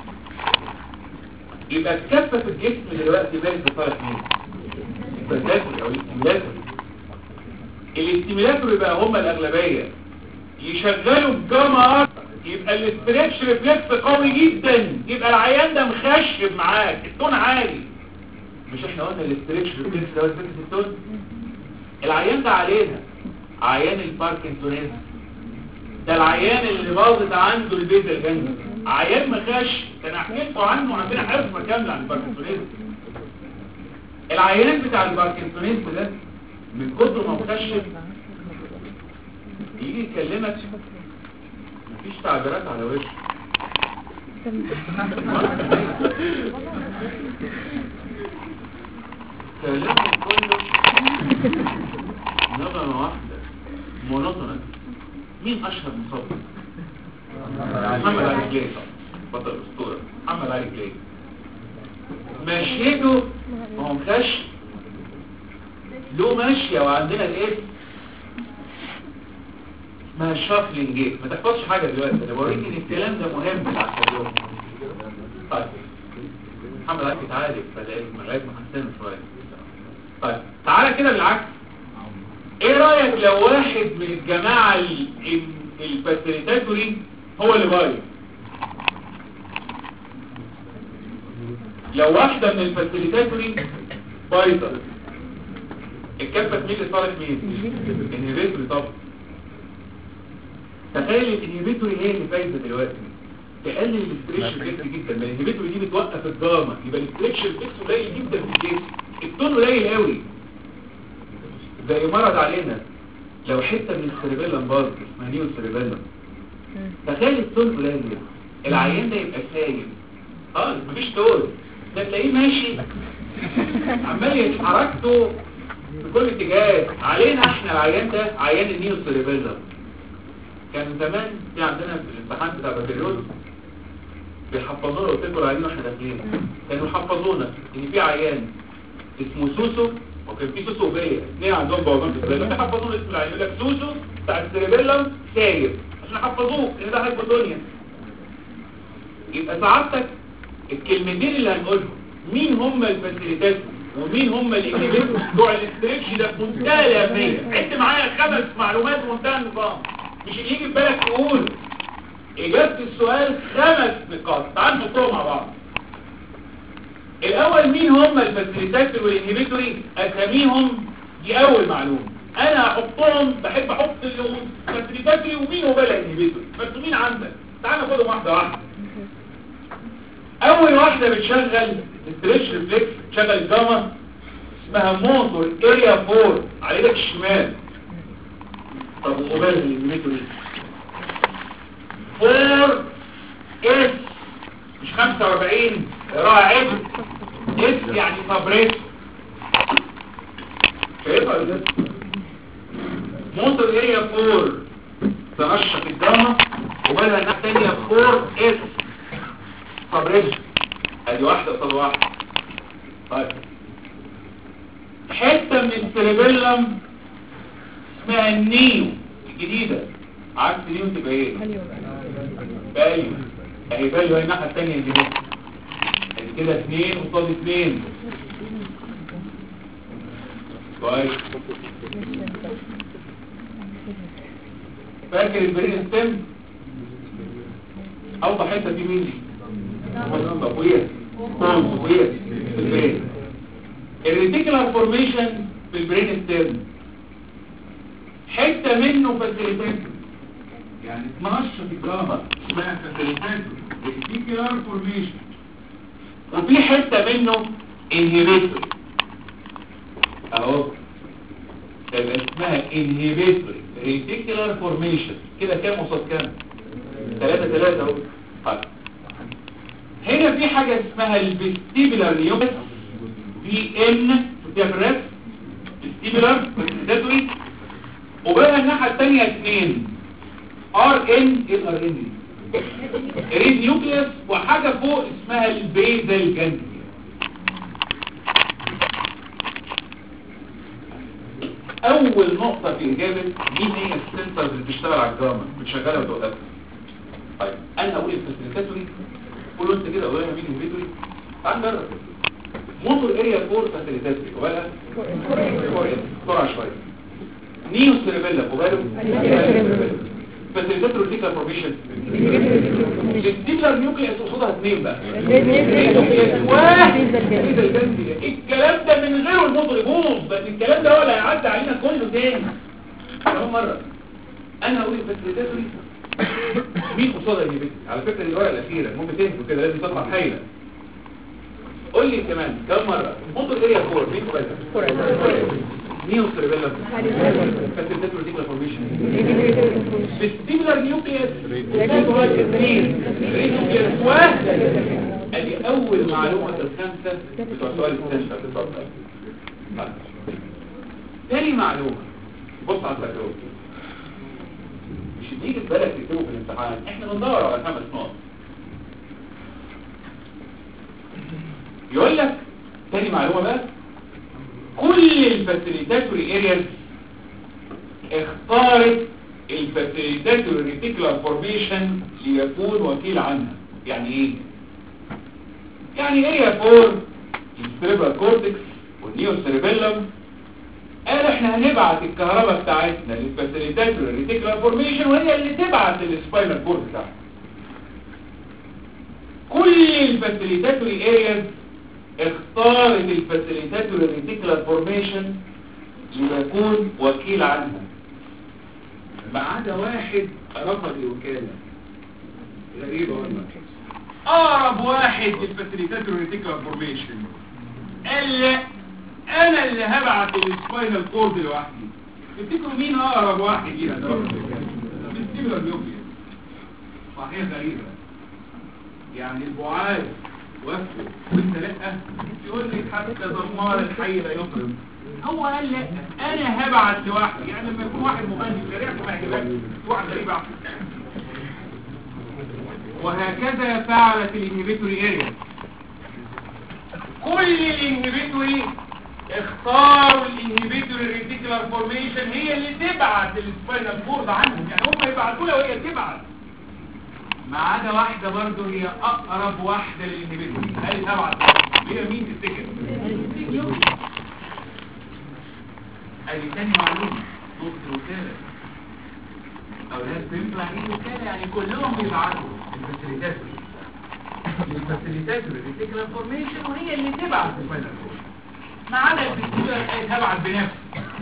يبقى الكفة في الجسم دلوقتي بارد بصالح مين؟ البرزاتوري او الاستيميلاتوري الاستيميلاتوري بقى هم الأغلبية يشغلوا الجاما أكتر. يبقى الاستريتش ريفلكس قوي جدا يبقى العيان ده مخشب معاك التون عالي مش احنا قلنا الاستريتش ريفلكس ده هو الفكس التون العيان ده علينا عيان الباركنسونيزم ده العيان اللي باظت عنده البيتا الجنجل عيان مخش كان احكي لكم عنه عندنا حصه كامله عن الباركنسونيزم العيان بتاع الباركنسونيزم ده من كتر ما مخشب يجي يكلمك مفيش تعبيرات على وشه كلامه كله نغمه واحده مونوتونس مين اشهر مصاب محمد علي كلاي بطل الاسطوره محمد علي كلاي مشيته ما هو مخش له ماشيه وعندنا الايه اسمها شافلينج جيت ما تحفظش حاجه دلوقتي انا بوريك ان الكلام ده مهم في العصبيات طيب محمد عارف يتعالج بدأ لغايه ما حسنه شويه طيب تعالى كده بالعكس ايه رايك لو واحد من الجماعه ال- ال- الفاسيليتاتوري هو اللي بايظ لو واحده من الفاسيليتاتوري بايظه الكفه مين لصالح مين الانهبيتوري طبعا تخيل الانهبيتوري هي اللي فايزه دلوقتي تقلل الاستريكشن فيكس جدا ما الانهبيتوري دي بتوقف الجاما يبقى الاستريكشن فيكس قليل جدا في الجسم التون قليل قوي زي مرض علينا لو حته من السيربيلم باظ اسمها نيو سيربيلم تخيل التون قليل العيان ده يبقى سايب خالص مفيش تون ده تلاقيه ماشي عمال حركته في كل اتجاه علينا احنا العيان ده عيان النيو سيربيلم كان زمان في عندنا في الامتحان بتاع بكالوريوس بيحفظونا قلت لكم العيانين واحنا داخلين كانوا يحفظونا ان في عيان اسمه سوسو وكان في سوسو وبيا اثنين عندهم بوابات في السيربيلم بيحفظونا اسم العيان يقول لك سوسو بتاع السيربيلم سايب عشان يحفظوه ان ده هايبوتونيا يبقى سعادتك الكلمتين اللي هنقولهم مين هم الفاسيليتات ومين هم الانهبيتورز بتوع الاستريتش ده في منتهى الاهميه عد معايا خمس معلومات في منتهى النظام مش اللي يجي في بالك تقول اجابه السؤال خمس نقاط تعال نحطهم مع بعض الاول مين هم الفاسيليتات والانهبيتوري اساميهم دي اول معلومه انا هحطهم بحب احط الفاسيليتاتوري ومين هو بقى الانهبيتوري مرسومين عندك تعال ناخدهم واحده واحده اول واحدة بتشغل الستريتش ريفلكس بتشغل الجاما اسمها موتور اريا 4 على ايدك الشمال طب وقبالها الانهبيتوري 4 اس مش 45 اقراها عدل اس يعني سبريس شايفها ولا لا؟ موتور اريا 4 تنشط الجاما وقبالها الناحية الثانية 4 اس طب ادي واحدة قصاد واحدة طيب حتة من السيربيلم اسمها النيو الجديدة عكس نيو تبقى ايه باليو اهي باليو هي الناحية التانية دي بس ادي كده اثنين قصاد اثنين كويس فاكر البرين ستيم اوضح حتة في مين دي تقوية تقوية في البرين الريتيكولار فورميشن في البرين ستيرن حتة منه فاسيليتاتور يعني تنشط الجاما اسمها فاسيليتاتور الريتيكولار فورميشن وفي حتة منه انهبيتور اهو يبقى اسمها انهبيتور ريتيكولار فورميشن كده كام قصاد كام؟ ثلاثة ثلاثة اهو طيب هنا في حاجة اسمها الفيستيبولار نيوكس في ان تبرس فيستيبولار فيستيبولار وبقى الناحية الثانية اثنين ار ان ال ار ان ريد نيوكليس وحاجة فوق اسمها البيزل جانجليا اول نقطة في اجابة مين هي السنترز اللي بتشتغل على الجراما بتشغلها وتوقفها طيب انا هقول الفاسيليتاتوري قولوا انت كده قولوا مين الفيديو تعال نجرب موتور اريا 4 فاسيليتاتوري وبالها بسرعه شويه نيو سيربيلا وباله فاسيليتاتوري ريتيكال فورميشن الديبلر نيوكليس قصادها اثنين بقى واحد الكلام ده من غيره الموتور يبوظ بس الكلام ده هو اللي هيعدي علينا كله تاني كمان مره انا هقول الفاسيليتاتوري مين قصادها اللي بيت على فكرة دي الورقة الأخيرة ممكن تهدوا كده لازم تطلع حيلة قول لي كمان كم مرة موتور اريا فور مين كويس نيو سيربيلم فاسيلتاتور ديكلا فورميشن فيستيبولار نيوكليس نيوكليس واحد ادي اول معلومة الخمسة بتوع سؤال السنشر بتوع تاني معلومة بص على التجربة مش تيجي في بالك تكتبه في الامتحان احنا بندور على خمس نقط يقول لك تاني معلومة بقى كل الفاسيليتاتوري ارياز اختارت الفاسيليتاتور ريتيكولار فورميشن ليكون وكيل عنها يعني ايه يعني اريا 4 السيريبرال كورتكس والنيو سيريبيلم قال احنا هنبعت الكهرباء بتاعتنا للفاسيليتاتور ريتيكولار فورميشن وهي اللي تبعت للسباينال كورد بتاعها كل الفاسيليتاتوري ارياز اختارت الفاسيليتاتوري ريتيكولار فورميشن ليكون وكيل عنها ما عدا واحد رفض الوكالة غريبة والله اقرب واحد للفاسيليتاتوري ريتيكولار فورميشن قال لا انا اللي هبعت السباينال كورد لوحدي تفتكروا مين اقرب واحد ليها ده رفض الوكالة الستيبلر نيوكليس صحيح غريبة يعني البعاد وافقوا وانت لا يقول لي حتى دمار الحي لا يطرب هو قال لا انا هبعت لوحدي يعني لما يكون واحد مغني سريع ما يعجبكش واحد غريب أحسن. وهكذا فعلت الانهبيتوري اريا كل الانهبيتوري اختاروا الانهبيتوري ريتيكولار فورميشن هي اللي تبعت السباينال كورد عنهم يعني هم يبعتوا لها وهي تبعت ما عدا واحدة برضه هي أقرب واحدة للإنهبيتوري قالت هبعت هي مين تفتكر؟ ادي تاني معلومة نقطة الوكالة أولاد بينفع ايه الوكالة يعني كلهم بيبعتوا الفاسيليتاتوري الفاسيليتاتوري الريتيكولار فورميشن وهي اللي تبعت الفاينل ما عدا الفاسيليتاتوري قالت هبعت بنفسي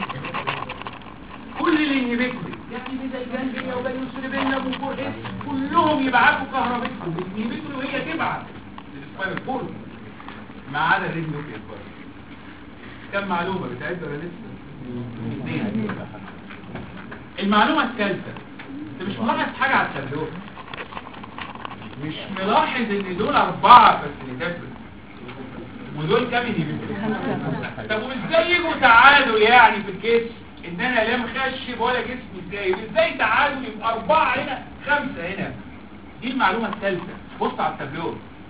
كل الانهبيتوري يعني زي الجنبية وبيوسوليبينا وفورهيس كلهم يبعتوا كهربتهم الانهبيتوري وهي تبعت للسباينال كورد ما عدا الريدميتري كم معلومة بتعد ولا لسه؟ اثنين المعلومة الثالثة انت مش ملاحظ حاجة على التابلو مش ملاحظ ان دول اربعة فاسيليتاتوري ودول كام انهبيتوري طب وازاي يجوا تعادل يعني في الجسم ان انا لا مخشب ولا جسمي سايب ازاي تعادل يبقى اربعة هنا خمسة هنا دي المعلومة الثالثة بص على التابلو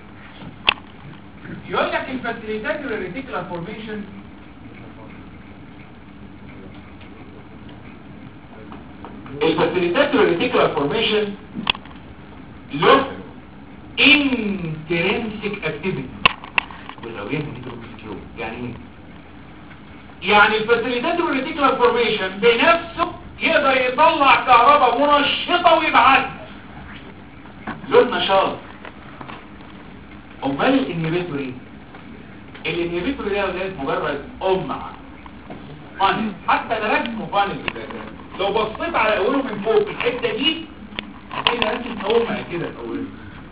يقول لك الفاسيليتاتوري ريتيكولار فورميشن الفاسيليتاتوري ريتيكولار فورميشن له intrinsic activity ولو يهمني تقول يعني ايه يعني الفاسيليتاتوري ريتيكولار فورميشن بنفسه يقدر يطلع كهرباء منشطة ويبعتها له نشاط امال الانهبيتوري الانهبيتوري ده يا ولاد مجرد امع فانل حتى ده رسمه فانل كده لو بصيت على اوله من فوق الحته دي هتلاقي رسم امع كده في اوله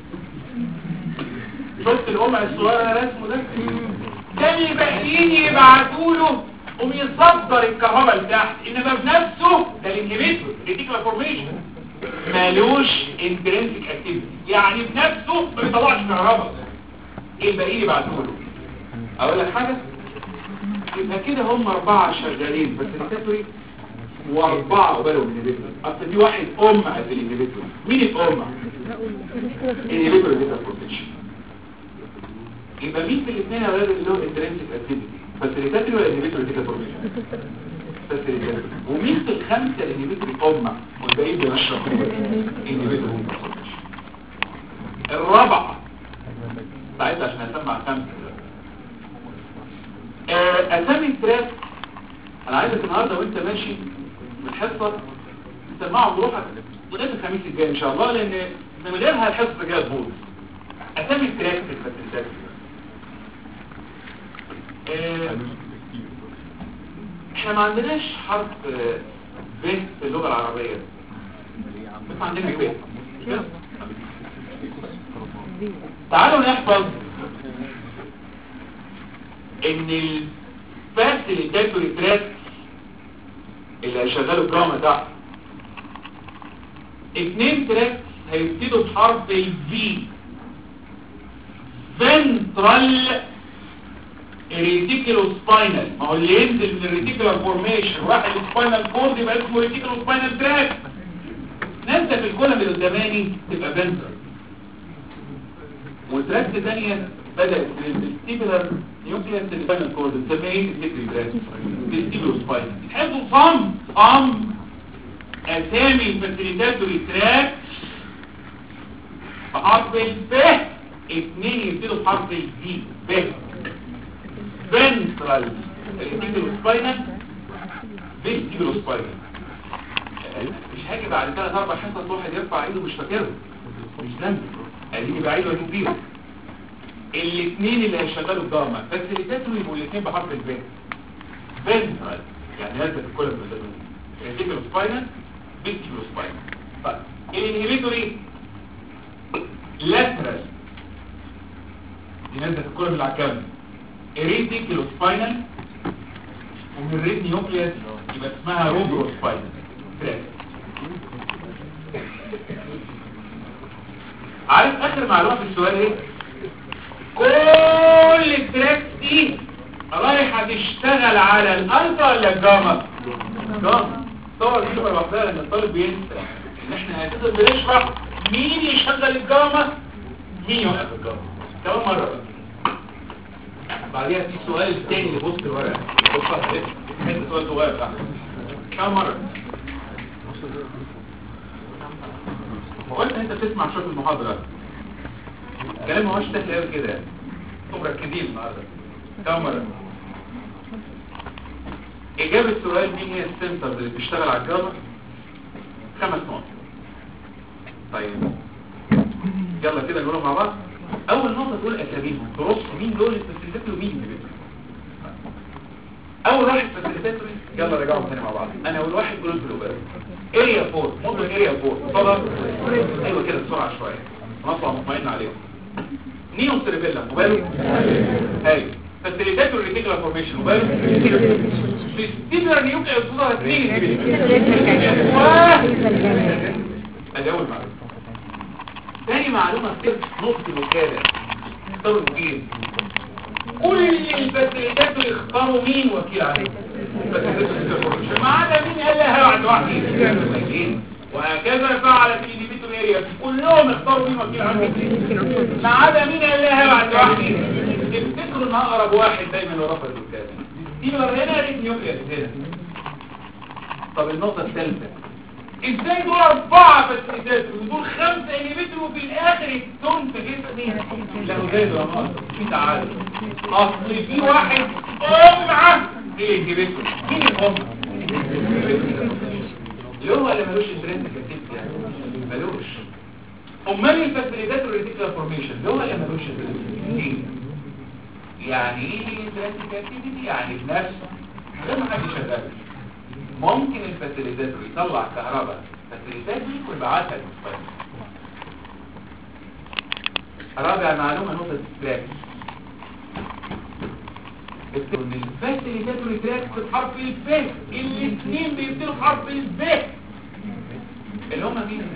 شفت الامع الصغيره رسمه ده ده اللي باقيين يبعتوا له وبيصدر الكهرباء لتحت انما بنفسه ده الانهبيتور ريتيكولار فورميشن مالوش انترنسيك اكتيفيتي يعني بنفسه ما بيطلعش كهرباء الباقيين يبعتوا له اقول لك حاجه يبقى كده هم اربعه شغالين بس الكاتوري واربعه قبلوا من الانهبيتور اصل في واحد ام قد الانهبيتور مين الام الانهبيتور ريتيكولار فورميشن يبقى مين في الاثنين غير اللي هو انترنسيك اكتيفيتي فاسيليتاتوري ولا انهبيتور ريتيكولار فورميشن فاسيليتاتوري ومين في الخمسه الانهبيتور ام والباقيين بنشرب انهبيتور فورميشن الرابعه ساعتها عشان اسمع خمسه آه، اسامي التراك انا عايزك النهارده وانت ماشي من الحصه تسمعه بروحك لغايه الخميس الجاي ان شاء الله لان من غيرها الحصه كده تبوظ اسامي التراك في الفاسيلتات آه، احنا ما عندناش حرف آه، ب في اللغه العربيه بس عندنا ب تعالوا نحفظ ان الفاسيليتاتوري تراك اللي هيشغلوا الجاما تحت اتنين تراك هيبتدوا بحرف الفي فنترال ريتيكولو سباينال ما هو اللي ينزل من الريتيكولار فورميشن راح السباينال كورد يبقى اسمه ريتيكولو سباينال تراك ننسى في الكولم القداماني تبقى فنترال وتراك ثانيه بدأت بالستيبلر نيوكليس سباينال كورد نسميه ايه الفكري ده بالستيبلو سباينال تحسوا صم صم اسامي الفاسيليتاتوري تراك بحرف الب اتنين يبتدوا بحرف الدي ب فنترال الانتيجرو سباينال فيستيجرو سباينال مش هاجي بعد ثلاث اربع حصص واحد يرفع ايده مش فاكرهم مش ذنبي اديني بعيد واجيب فيهم الاثنين اللي هيشغلوا الجاما فاسيليتاتوري يبقوا الاثنين بحرف الب فنترال يعني هذا في كل الفاسيليتاتوري الانتيجرو سباينال فيستيجرو سباينال طيب الانهبيتوري لاترال دي نازله في الكره اللي على الجنب ريتيكولو سباينال ومن الريت نيوكليس يبقى اسمها روبرو سباينال تراك عارف اخر معلومه في السؤال ايه كل التراكس دي رايحه تشتغل على الالفا ولا الجاما جاما طبعا دي لوحدها لان الطالب بينسى ان احنا هنفضل بنشرح مين يشغل الجاما مين يوقف الجاما كمان مره بقى بعديها في سؤال الثاني اللي بص الورقه بص على حته سؤال صغير تحت كم مره قلت انت بتسمع شويه المحاضره الكلام ما هوش سهل قوي كده يعني انتم مركزين النهارده كم مره اجابه السؤال مين هي السنترز اللي بتشتغل على الجاما خمس نقط طيب يلا كده نقولهم مع بعض اول نقطه تقول اساميهم ترص مين دول الفاسيليتاتوري ومين الانهبيتور اول واحد فاسيليتاتوري يلا راجعهم تاني مع بعض انا اول واحد جلوس جلوبال اريا 4 ممكن اريا 4 طبعا ايوه كده بسرعه شويه نطلع مطمئن عليهم نيو سيربيلا وباله ايوه فاسيليتاتوري ريتيكولار فورميشن وباله فيستيبلر نيوكليا صوره اثنين ادي اول معلومه تاني معلومة كتير نقطة الوكالة اختاروا الوكيل كل الفاسيليتات اللي اختاروا مين وكيل عليه ما عدا مين قال لها واحد واحد وهكذا فعلت الانهبيتور اريا كلهم اختاروا مين وكيل عليه ما عدا مين قال لها واحد واحد تفتكروا ان اقرب واحد دايما هو رفض الوكالة دي مرينا ريت نيوكليس هنا طب النقطة الثالثة ازاي دول اربعة فاسيليتات ودول خمسة انيمتر وفي الاخر التون في جسمي له زي درامات في تعادل اصل في واحد امعة ايه الجبتر مين الام اللي هو اللي ملوش انترنت كتير يعني ملوش امال الفاسيليتات والريتيكولار فورميشن اللي هو اللي ملوش انترنت يعني ايه الانترنت كتير يعني بنفسه غير ما حد يشغله ممكن الفاسيليتاتور يطلع كهرباء فاسيليتاتور ويبعتها للمستقبل رابع معلومة نقطة التراك ان الفاسيليتاتور تراك بحرف الب الاثنين بيبتدوا بحرف الب اللي هم مين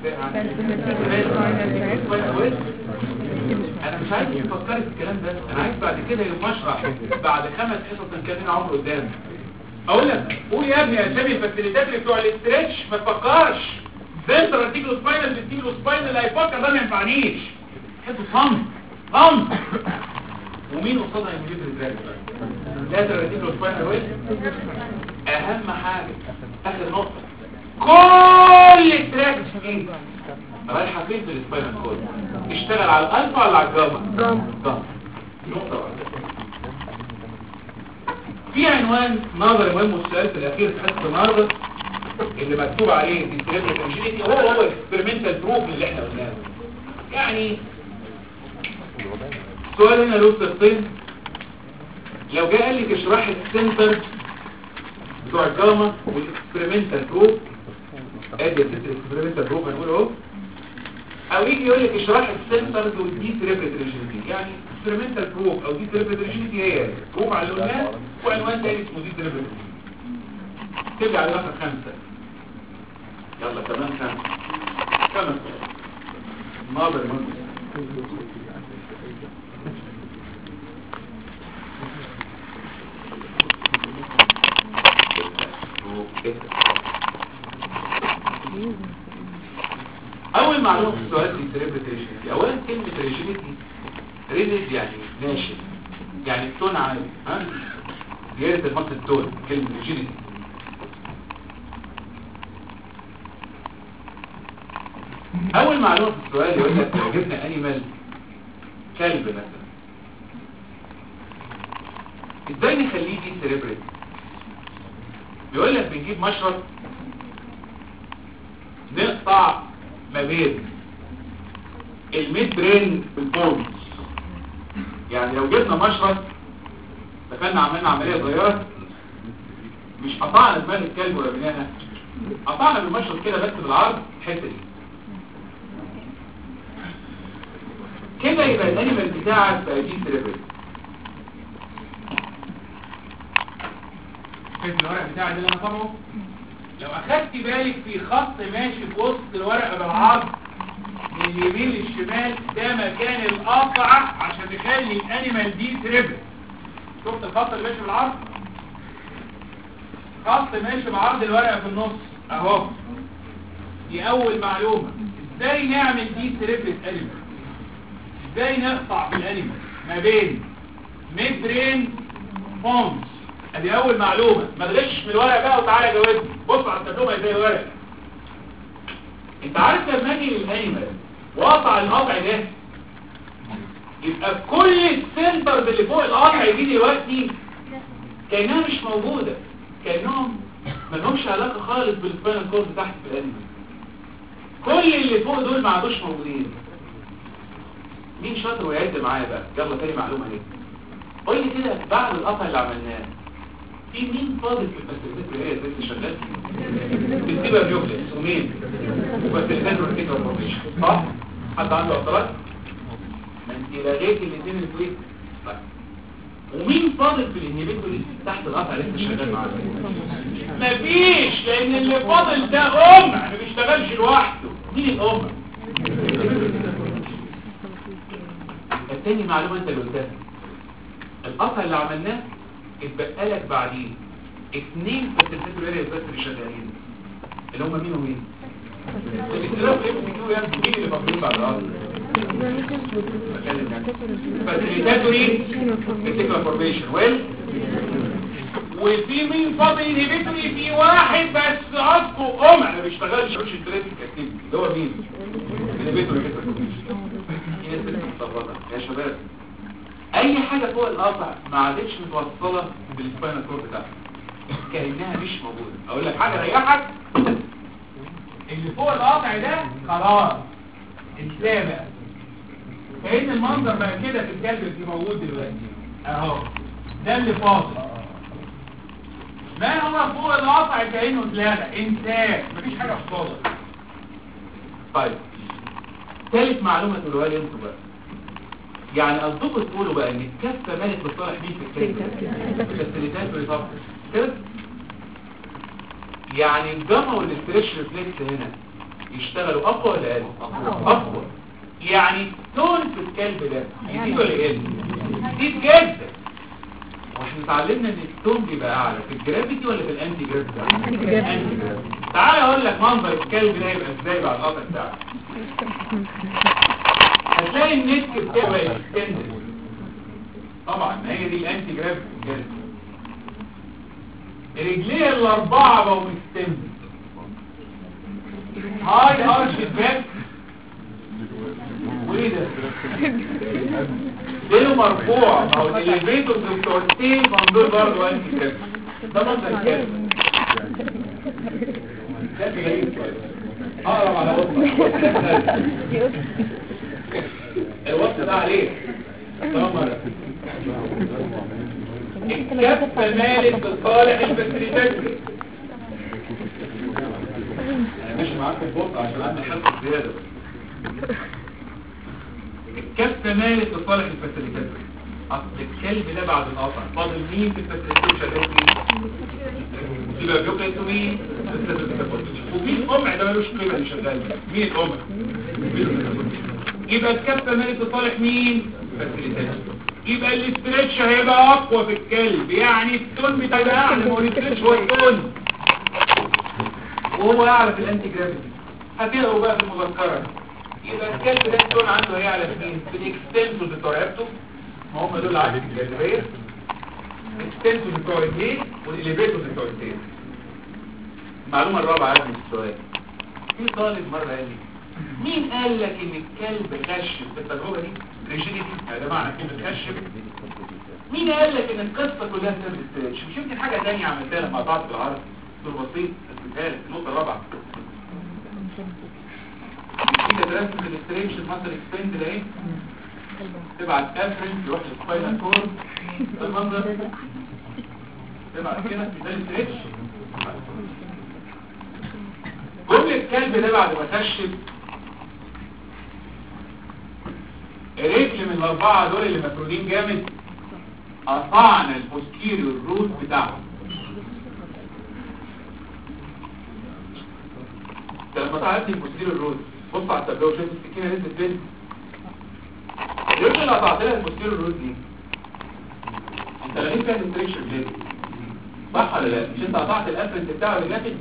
انا مش عايز تفكري في الكلام ده انا عايز بعد كده يبقى اشرح بعد خمس حصص كان لنا عمر قدام اقول لك قول يا ابني اسامي الفاسيليتات اللي بتوع الاسترتش ما تفكرش سنتر ارتيكلو سباينال فيستيبلو سباينال اللي هيفكر ده ما ينفعنيش حته صمت صمت ومين قصادها يميز الدراج لاتر ارتيكلو سباينال ويل اهم حاجه اخر نقطه كل التراكس ايه رايحه فين في السباينال كود اشتغل على الالفا ولا على الجاما جاما نقطه واحده في عنوان نظري مهم والسؤال في الاخير في حصه النهارده اللي مكتوب عليه دي سيريبرال انجينيتي هو هو اكسبيرمنتال بروف اللي احنا قلناه يعني السؤال هنا له صيغتين لو جه قال لي اشرح السنتر بتوع الجاما والاكسبيرمنتال بروف ادي الاكسبيرمنتال بروف هنقول اهو او يجي يقول لك اشرح السنترز والدي سيريبرال انجينيتي يعني اكسبيرمنتال بروف او دي سيريبرال انجينيتي هي بروف على اللي قلناه وعنوان تاني اسمه دي سيريبرال ترجع لرقم خمسة يلا كمان خمسة خمس ناظر مهندس اول معلومه في السؤال دي سيريبرال ريجينيتي اولا كلمه ريجينيتي ريجيد يعني ناشف يعني التون عالي ها زياده المصل التون كلمه ريجينيتي اول معلومه في السؤال يقول لك لو جبنا انيمال كلب مثلا ازاي نخليه دي سيريبريت بيقول لك بنجيب مشرط نقطع ما بين الميد برين والبونز يعني لو جبنا مشرط دخلنا عملنا عمليه صغيره مش قطعنا دماغ الكلب ورميناها قطعنا بالمشرط كده بس بالعرض الحته دي كده يبقى الانيمال بتاعك بقى دي سيريبريت شايف الورق بتاعي ده اللي انا طبعه لو اخدت بالك في خط ماشي في وسط الورقه بالعرض من اليمين للشمال ده مكان القطعه عشان يخلي الانيمال دي تريبل شفت الخط اللي ماشي بالعرض خط ماشي بعرض الورقه في النص اهو دي اول معلومه ازاي نعمل دي تريبل انيمال ازاي نقطع في الانيمال ما بين ميد برين بونز ادي اول معلومة ما تغش من الورق بقى وتعالى جاوبني بص على الترجمة زي الورق انت عارف لما اجي للانيمال واقطع القطع ده يبقى كل السنترز اللي فوق القطع دي دلوقتي كانها مش موجودة كانهم ما لهمش علاقة خالص بالسباينال كورد تحت في الانيمال كل اللي فوق دول ما عادوش موجودين مين شاطر ويعد معايا بقى يلا تاني معلومة اهي قول لي كده بعد القطع اللي عملناه في مين فاضل في الفاسيلتات اللي هي لسه شغال بتبقى بيوكلس ومين وفاسيلتات والتيكا والبروفيشن صح حد عنده اعتراض ما انت لغيت الاثنين اللي فوق طيب ومين فاضل في الانهبيتور تحت القطع اللي انت شغال معاه مفيش لان اللي فاضل ده ام ما بيشتغلش لوحده مين الام التاني معلومه انت اللي قلتها القطع اللي عملناه اتبقى لك بعدين اثنين فاسيلتاتور اريا بس اللي شغالين اللي هم مين ومين الاختلاف ايه بتجيبوا يعني مين اللي موجودين بعد القطع فاسيلتاتوري فيتيكولا فورميشن ويل وفي مين فاضل انهبيتوري في واحد بس اصله ام ما بيشتغلش مش التريتيك اكتيفيتي اللي هو مين انهبيتوري فيتيكولا فورميشن هي الست متلخبطه يا شباب اي حاجة فوق القطع ما عادتش متوصلة بالسباينال كورد بتاعها كأنها مش موجودة اقول لك حاجة ريحك اللي فوق القطع ده خلاص انساه بقى كأن المنظر بقى كده في الكلب اللي موجود دلوقتي اهو ده اللي فاضل ما هو فوق القطع كأنه اتلغى انساه مفيش حاجة فاضل طيب ثالث معلومة تقولوها لي انتوا بقى يعني قصدكم تقولوا بقى ان الكفة مالت بصالح مين في الكلب الفاسيليتات بالظبط كده يعني الجاما والاستريتش ريفلكس هنا يشتغلوا اقوى ولا اقل اقوى يعني التون في الكلب ده يزيد ولا يقل يزيد جدا واحنا اتعلمنا ان التون بيبقى اعلى في الجرافيتي ولا في الانتي جرافيتي الأنتي جرافيتي. تعالى اقول لك منظر الكلب ده يبقى ازاي بعد القطع بتاعه هتلاقي النسك بتبقى اكستندد طبعا ما هي دي الانتي جرافيتي كده رجليه الاربعه بقوا اكستندد هاي ارش باك وايه ده ديله مرفوع او الاليفيتور دكتورتين من دول برضه انتي جرافيتي ده منظر الكلب ده غريب شوية. اقرب على وسط الوسط ده عليه طبعا الكفة مالت لصالح البكتيريتاتري انا ماشي معاك ببطء عشان عندي حصة زيادة الكفة مالت لصالح البكتيريتاتري اصل الكلب ده بعد القطع فاضل مين في البكتيريتاتري شغال مين يبقى بيوكلت مين وفي القمع ده ملوش قيمة اللي شغال مين القمع يبقى الكفة مالت لصالح مين فاسيليتاتور يبقى الاسترتش هيبقى اقوى في الكلب يعني التون بتاعه اعلى ما هو الاسترتش هو التون وهو اعلى في الانتي جرافيتي هتقروا بقى في المذكره يبقى الكلب ده التون عنده هيعلى في مين في الاكستنسور بتوع رقبته ما هم دول عكس الجاذبيه الاكستنسور بتوع الدين والاليفيتور بتوع الدين المعلومه الرابعه عندي في السؤال في طالب مره قال لي مين قال لك ان الكلب خشب في التجربه دي ريجيديتي ده معنى كلمه خشب مين قال لك ان القصه كلها سبب ستريتش مش يمكن حاجه ثانيه عملتها لما قطعت بالعرض دول بسيط اثبتها لك النقطه الرابعه كده دراسه الاستريتش المصدر اكسبند ده ايه تبعت افرن يروح للسباينال كورد ده المنظر تبعت كده ده الاستريتش جمله الكلب ده بعد ما كشف رجل من الاربعه دول اللي مفرودين جامد قطعنا البوستيريور روت بتاعهم انت لما قطعت البوستيريور روت بص على التابلو شايف السكينه نزلت فين الرجل اللي قطعت لها البوستيريور روت دي انت لقيت فيها ديستريكشن ليه صح ولا لا مش انت قطعت الافرنت بتاعه اللي داخل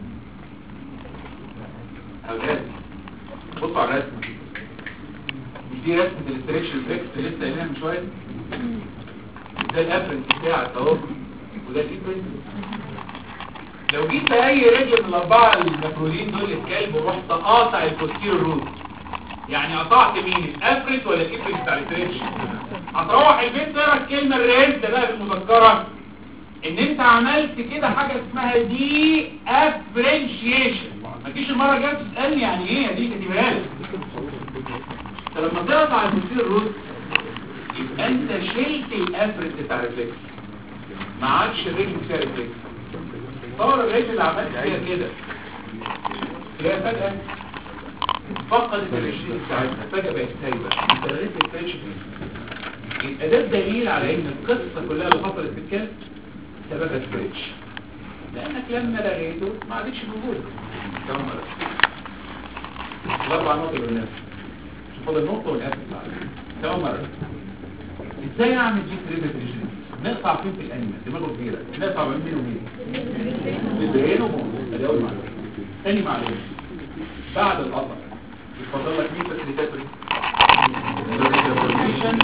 اولاد بصوا على الرسمه مش دي رسمه الاستريكشن فيكس اللي لسه قايلينها من شويه ده الافرنت بتاعك اهو وده الافرنت لو جيت في اي رجل من الاربعه المفرولين دول الكلب ورحت قاطع البوستيريور روت يعني قطعت مين الافرنت ولا الافرنت بتاع الاستريكشن هتروح البيت تقرا الكلمه الريز ده بقى بالمذكره ان انت عملت كده حاجه اسمها دي افرنشيشن ما تجيش المره الجايه تسالني يعني ايه دي كاتبها لك انت لما تقطع البوستيريور روت يبقى انت شلت الافرنت بتاع الريفلكس ما عادش الرجل فيها ريفلكس طور الرجل اللي عملت فيها كده هي فجأة فقدت الرجل بتاعتها فجأة بقت سايبة انت لغيت الفريش يبقى ده الدليل على ان القصة كلها اللي حصلت في الكلب سببها ستريتش لانك لما لغيته ما عادتش موجود كم مرة الاربع نقط اللي قلناها شوف فاضل نقطة والقفل كم مرة ازاي اعمل دي كريبت ريجن نقطع فين في الانيمال دماغه كبيره نقطع بين مين ومين بالبرين ومين ادي اول معلومه ثاني معلومه بعد القطع يتفضل لك مين فاسيليتاتوري الريزرفورميشن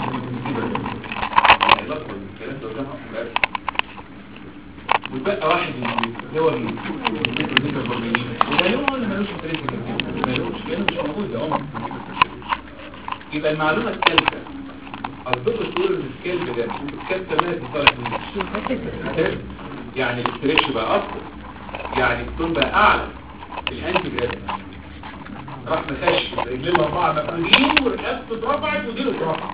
الكلام ده قدامها ويبقى واحد من اللي هو مين الريزرفورميشن وده يوم ولا ملوش انتريست ملوش لانه مش موجود يا عمر يبقى المعلومه الثالثه الضغط تقول ان الكلب ده الكلب كمان بيطلع من يعني الاستريتش بقى اكتر يعني التون بقى اعلى الانتي جراد راح مخش رجلين اربعه مفرودين ورقبته اترفعت وديله اترفع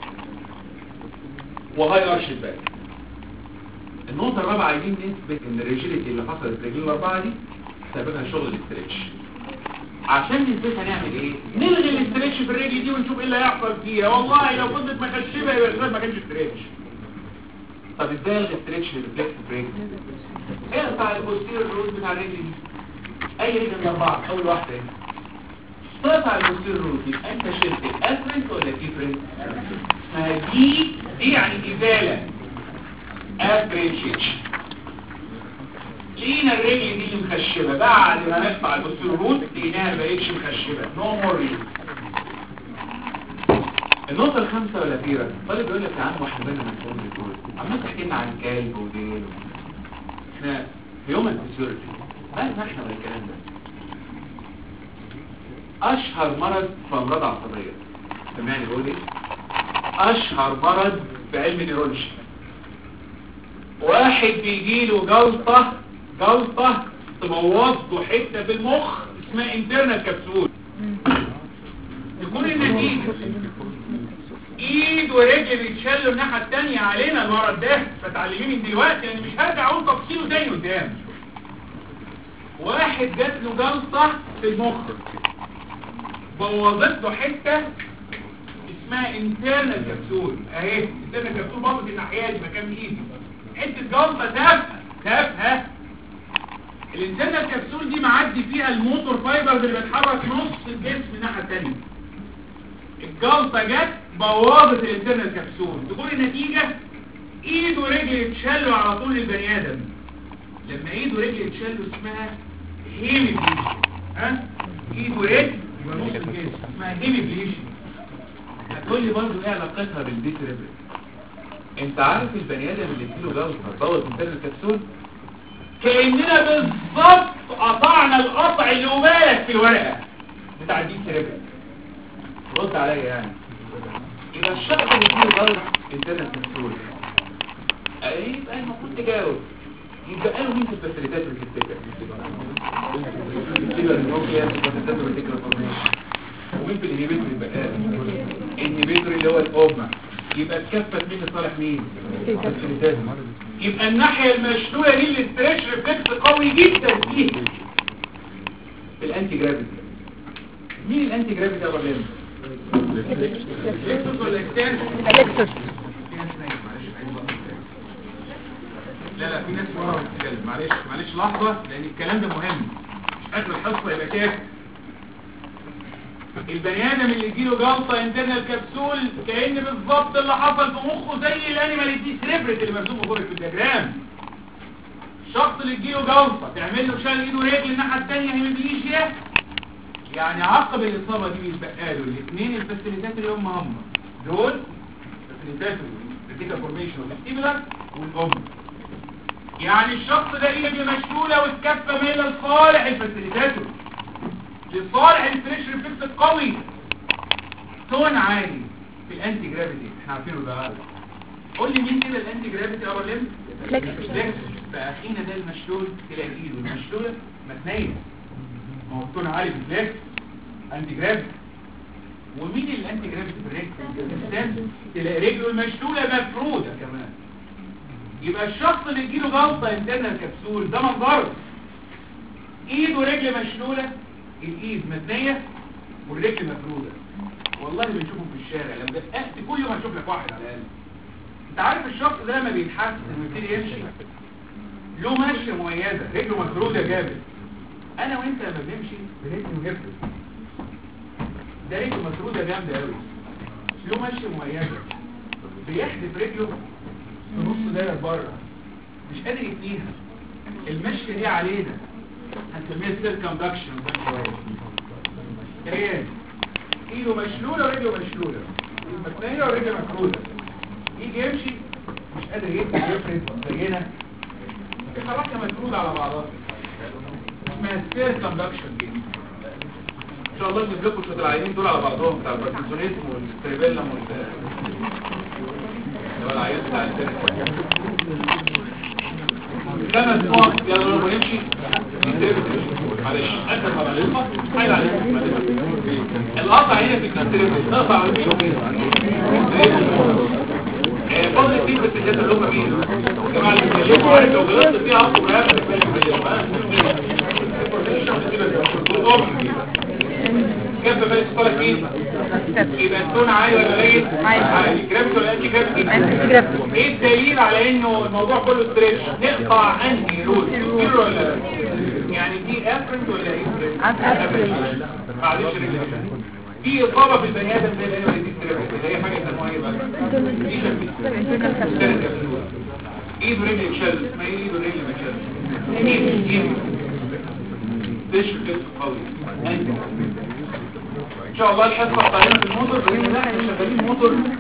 وهاي ارش الباك النقطه الرابعه عايزين نثبت ان الريجيليتي اللي حصلت في رجلين الاربعه دي سببها شغل الاستريتش عشان نثبتها نعمل ايه نلغي الاستريتش في الرجل دي ونشوف ايه اللي هيحصل فيها والله لو كنت مخشبه يبقى الاسباب ما كانش استريتش طب ازاي الغي استريتش ريفلكس بريك اقطع البوستيريور روت بتاع الرجل دي اي رجل من اربعه اول واحده اهي تقطع البوستيريور روت يبقى انت شلت الافرنت ولا الديفرنت اسمها دي دي يعني ازاله افرنشيتش لقينا الرجل دي اللي مخشبه بعد ما نقطع البوستيريور روت لقيناها ما بقتش مخشبه نو مور النقطة الخامسة والأخيرة طالب يقول لك يا عم واحنا بالنا من كل دول عمال تحكي لنا عن كلب وديل احنا في يوم الفسيولوجي ما احنا ولا الكلام ده أشهر مرض في أمراض عصبية سمعني بقول ايه؟ أشهر مرض في علم النيرولوجي واحد بيجيله جلطة جلطة تبوظ له حتة في المخ اسمها انترنال كبسول تكون النتيجة ايد ورجل بيتشلوا الناحية التانية علينا المرض ده فتعلميه من دلوقتي يعني مش هرجع اقول تفصيله تاني قدام واحد جات له جلطة في المخ بوظت له حتة اسمها انترنال كبسول اهي انترنال كبسول باظت الناحية دي مكان ايدي حته جلطه تافهه تافهه الانترنال كبسول دي معدي فيها الموتور فايبرز اللي بتحرك نص الجسم الناحيه الثانيه الجلطه جت بوظت الانترنال كبسول تكون النتيجه ايد ورجل يتشلوا على طول البني ادم لما ايد ورجل يتشلوا اسمها هيميبليشن ها ايد ورجل يبقى نص الجسم اسمها هيميبليشن هتقول لي برضه ايه علاقتها بالديسريبل انت عارف البني ادم اللي اديله جلطه بوظ انترنال الكبسول كاننا بالظبط قطعنا القطع اللي وبالك في الورقه بتاع دي سيريبرال رد عليا يعني يبقى الشخص اللي فيه غلط انترنت كنترول يبقى المفروض تجاوب يبقى له مين في الفاسيليتات اللي بتفتكر يبقى النوكيا الفاسيليتات اللي بتفتكر ومين في الانهبيتور يبقى الانهبيتور اللي هو الاوما يبقى اتكفت مين لصالح مين الفاسيليتات يبقى الناحية المشلولة دي اللي استريش ريفلكس قوي جدا فيها الانتي جرافيتي مين الانتي جرافيتي يا ربنا ريفلكس ولا اكستنس لا لا في ناس ورا بتتكلم معلش معلش لحظة لان الكلام ده مهم مش قادر الحصة يبقى كافي البني ادم اللي يجيله جلطة انترنال كبسول كأن بالظبط اللي حصل في مخه زي الانيمال دي سريبرت اللي مرسوم فوق في الدياجرام الشخص اللي تجيله جلطة تعمل له شال ايده ورجل الناحية التانية هيمبليجيا يعني عقب الاصابة دي بيتبقى له الاثنين الفاسيليتات اللي هم هم دول فاسيليتات الريتيكا فورميشن والستيبولار والام يعني الشخص ده ايده مشلولة والكفة مايلة لصالح الفاسيليتاتور لصالح الفريش ريفلكس القوي تون عالي في الانتي جرافيتي احنا عارفينه ده غلط قول لي مين كده الانتي جرافيتي اور ليم فليكس. فليكس فاخينا ده المشلول تلاقي ايده المشلوله مثنيه ما هو تون عالي في فليكس انتي جرافيتي ومين الانتي جرافيتي في الرجل تلاقي رجله المشلوله مفروده كمان يبقى الشخص اللي تجيله جلطه انترنال كبسول ده منظره ايد ورجل مشلوله الايد متنيه والرجل مفروده والله بنشوفه في الشارع لما دققت كل يوم هتشوف لك واحد على الاقل انت عارف الشخص ده لما بيتحسن ويبتدي يمشي له مشيه مميزه رجله مفروده جامد انا وانت لما بنمشي بنمشي ونفرد ده رجله مفروده جامده قوي له مشيه مميزه بيحدف رجله في نص دايره بره مش قادر يتنيها المشيه دي علينا هنسميها سيركمدكشن ده شويه تخيل ايده مشلوله ورجله مشلوله المثنيه ورجله مفروده يجي يمشي مش قادر يفتح يفرد زينا الحركه مفروده على بعضها اسمها سيركمدكشن دي ان شاء الله نجيب لكم شويه العينين دول على بعضهم بتاع الباركنسونيزم والستريبيلم وال اللي هو العيان بتاع السيركم خمس نقط يلا نروح نمشي معلش اخر مرة نقطة حايل عليكم القطع هنا في الكنتريبل نقطع على مين ومين آه، فضل التيم بس الجهاز اللي هم فيه جماعة اللي بيتكلموا عارف لو غلطت فيها اصلا مرافق بتتكلم كيف بالك صالح مين؟ يبقى التون عالي ولا قليل؟ عالي جرافيتي ولا انتي جرافيتي؟ ايه الدليل على انه الموضوع كله ستريتش نقطع انهي رول كيلو ولا يعني دي افرنت ولا ايه معلش رجلي في اصابه في البني ادم زي اللي هي دي ستريتش اللي هي حاجه يسموها ايه بقى دي شبكه ايد ورجل اتشل اسمها ايه ايد ورجل ما اتشل ايد ايد ديش فليكس قوي ان شاء الله الحصه القادمه في الموتور باذن الله احنا شغالين موتور